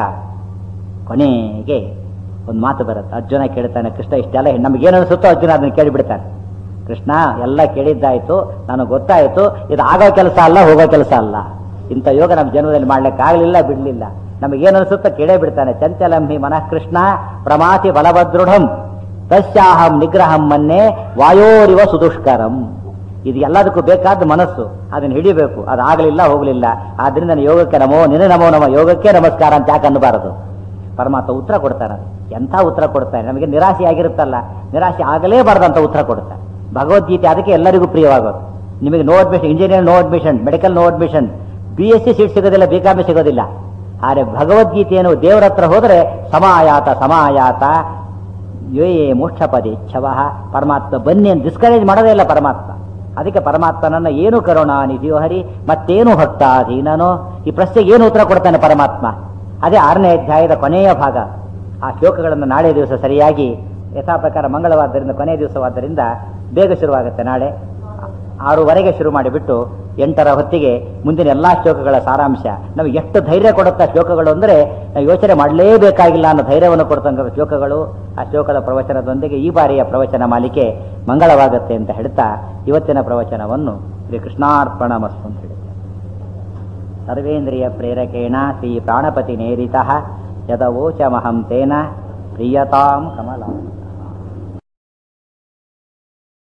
ಕೊನೆಗೆ ಒಂದು ಮಾತು ಬರುತ್ತೆ ಅರ್ಜುನ ಕೇಳ್ತಾನೆ ಕೃಷ್ಣ ಇಷ್ಟೆಲ್ಲ ನಮಗೇನು ಅನಿಸುತ್ತೋ ಅರ್ಜುನ ಅದನ್ನ ಕೇಳಿಬಿಡ್ತಾನೆ ಕೃಷ್ಣ ಎಲ್ಲ ಕೇಳಿದ್ದಾಯ್ತು ನನಗೆ ಗೊತ್ತಾಯ್ತು ಇದು ಆಗೋ ಕೆಲಸ ಅಲ್ಲ ಹೋಗೋ ಕೆಲಸ ಅಲ್ಲ ಇಂಥ ಯೋಗ ನಮ್ಮ ಜನ್ಮದಲ್ಲಿ ಮಾಡ್ಲಿಕ್ಕೆ ಆಗಲಿಲ್ಲ ಬಿಡ್ಲಿಲ್ಲ ನಮಗೇನು ಅನಿಸುತ್ತೋ ಕೇಳೇ ಬಿಡ್ತಾನೆ ಚಂಚಲಂ ಹಿ ಮನಃ ಕೃಷ್ಣ ಪ್ರಮಾತಿ ಬಲಭದೃಢಂ ತಸ್ಯಾಹಂ ನಿಗ್ರಹಂ ಮನ್ನೆ ವಾಯೋರಿವ ಸುದುಷ್ಕರಂ ಇದು ಎಲ್ಲದಕ್ಕೂ ಬೇಕಾದ ಮನಸ್ಸು ಅದನ್ನ ಹಿಡಿಬೇಕು ಅದು ಆಗಲಿಲ್ಲ ಹೋಗಲಿಲ್ಲ ಆದ್ರಿಂದ ನಾನು ಯೋಗಕ್ಕೆ ನಮೋ ನಿನ್ನ ನಮೋ ನಮ ಯೋಗಕ್ಕೆ ನಮಸ್ಕಾರ ಅಂತ ಯಾಕೆ ಅನ್ನಬಾರದು ಪರಮಾತ್ಮ ಉತ್ತರ ಕೊಡ್ತಾನೆ ಎಂಥ ಉತ್ತರ ಕೊಡ್ತಾನೆ ನಮಗೆ ನಿರಾಶೆ ಆಗಿರುತ್ತಲ್ಲ ನಿರಾಶೆ ಆಗಲೇಬಾರ್ದಂತ ಉತ್ತರ ಕೊಡ್ತಾನೆ ಭಗವದ್ಗೀತೆ ಅದಕ್ಕೆ ಎಲ್ಲರಿಗೂ ಪ್ರಿಯವಾಗೋದು ನಿಮಗೆ no admission engineer no admission medical no admission B S C seat ಸಿಗೋದಿಲ್ಲ ಬಿ ಕಾಮಿ ಸಿಗೋದಿಲ್ಲ ಆದರೆ ಭಗವದ್ಗೀತೆಯನ್ನು ದೇವರ ಹತ್ರ ಹೋದರೆ ಸಮಾಯಾತ ಸಮಾಯಾತ ಯೇ ಮೋಕ್ಷಪದಿ ಛವ ಪರಮಾತ್ಮ ಬನ್ನಿ ಅಂತ ಡಿಸ್ಕರೇಜ್ ಮಾಡೋದೇ ಇಲ್ಲ ಪರಮಾತ್ಮ ಅದಕ್ಕೆ ಪರಮಾತ್ಮನನ್ನ ಏನು ಕರುಣಾನಿಧಿಯೋ ಹರಿ ಮತ್ತೇನು ಭಕ್ತಾಧೀನನೋ ಈ ಪ್ರಶ್ನೆಗೆ ಏನು ಉತ್ತರ ಕೊಡ್ತಾನೆ ಪರಮಾತ್ಮ ಅದೇ ಆರನೇ ಅಧ್ಯಾಯದ ಕೊನೆಯ ಭಾಗ ಆ ಶ್ಲೋಕಗಳನ್ನು ನಾಳೆ ದಿವಸ ಸರಿಯಾಗಿ ಯಥಾ ಪ್ರಕಾರ ಮಂಗಳವಾದ್ದರಿಂದ ಕೊನೆಯ ದಿವಸವಾದ್ದರಿಂದ ಬೇಗ ಶುರುವಾಗುತ್ತೆ ನಾಳೆ ಆರೂವರೆಗೆ ಶುರು ಮಾಡಿಬಿಟ್ಟು ಎಂಟರ ಹೊತ್ತಿಗೆ ಮುಂದಿನ ಎಲ್ಲಾ ಶ್ಲೋಕಗಳ ಸಾರಾಂಶ ನಮಗೆ ಎಷ್ಟು ಧೈರ್ಯ ಕೊಡುತ್ತಾ ಶ್ಲೋಕಗಳು ಅಂದರೆ ನಾವು ಯೋಚನೆ ಮಾಡಲೇಬೇಕಾಗಿಲ್ಲ ಅನ್ನೋ ಧೈರ್ಯವನ್ನು ಕೊಡ್ತಂಥ ಶ್ಲೋಕಗಳು ಆ ಶ್ಲೋಕದ ಪ್ರವಚನದೊಂದಿಗೆ ಈ ಬಾರಿಯ ಪ್ರವಚನ ಮಾಲಿಕೆ ಮಂಗಳವಾಗುತ್ತೆ ಅಂತ ಹೇಳ್ತಾ ಇವತ್ತಿನ ಪ್ರವಚನವನ್ನು ಶ್ರೀ ಕೃಷ್ಣಾರ್ಪಣ ಮಸ್ತು ಅಂತ ಹೇಳಿ ಸರ್ವೇಂದ್ರಿಯ ಪ್ರೇರಕೇಣ ಶ್ರೀ ಪ್ರಾಣಪತಿ ನೇರಿತ ಯದವೋಚಮಹಂ ತೇನ ಪ್ರಿಯತಾಂ ಕಮಲ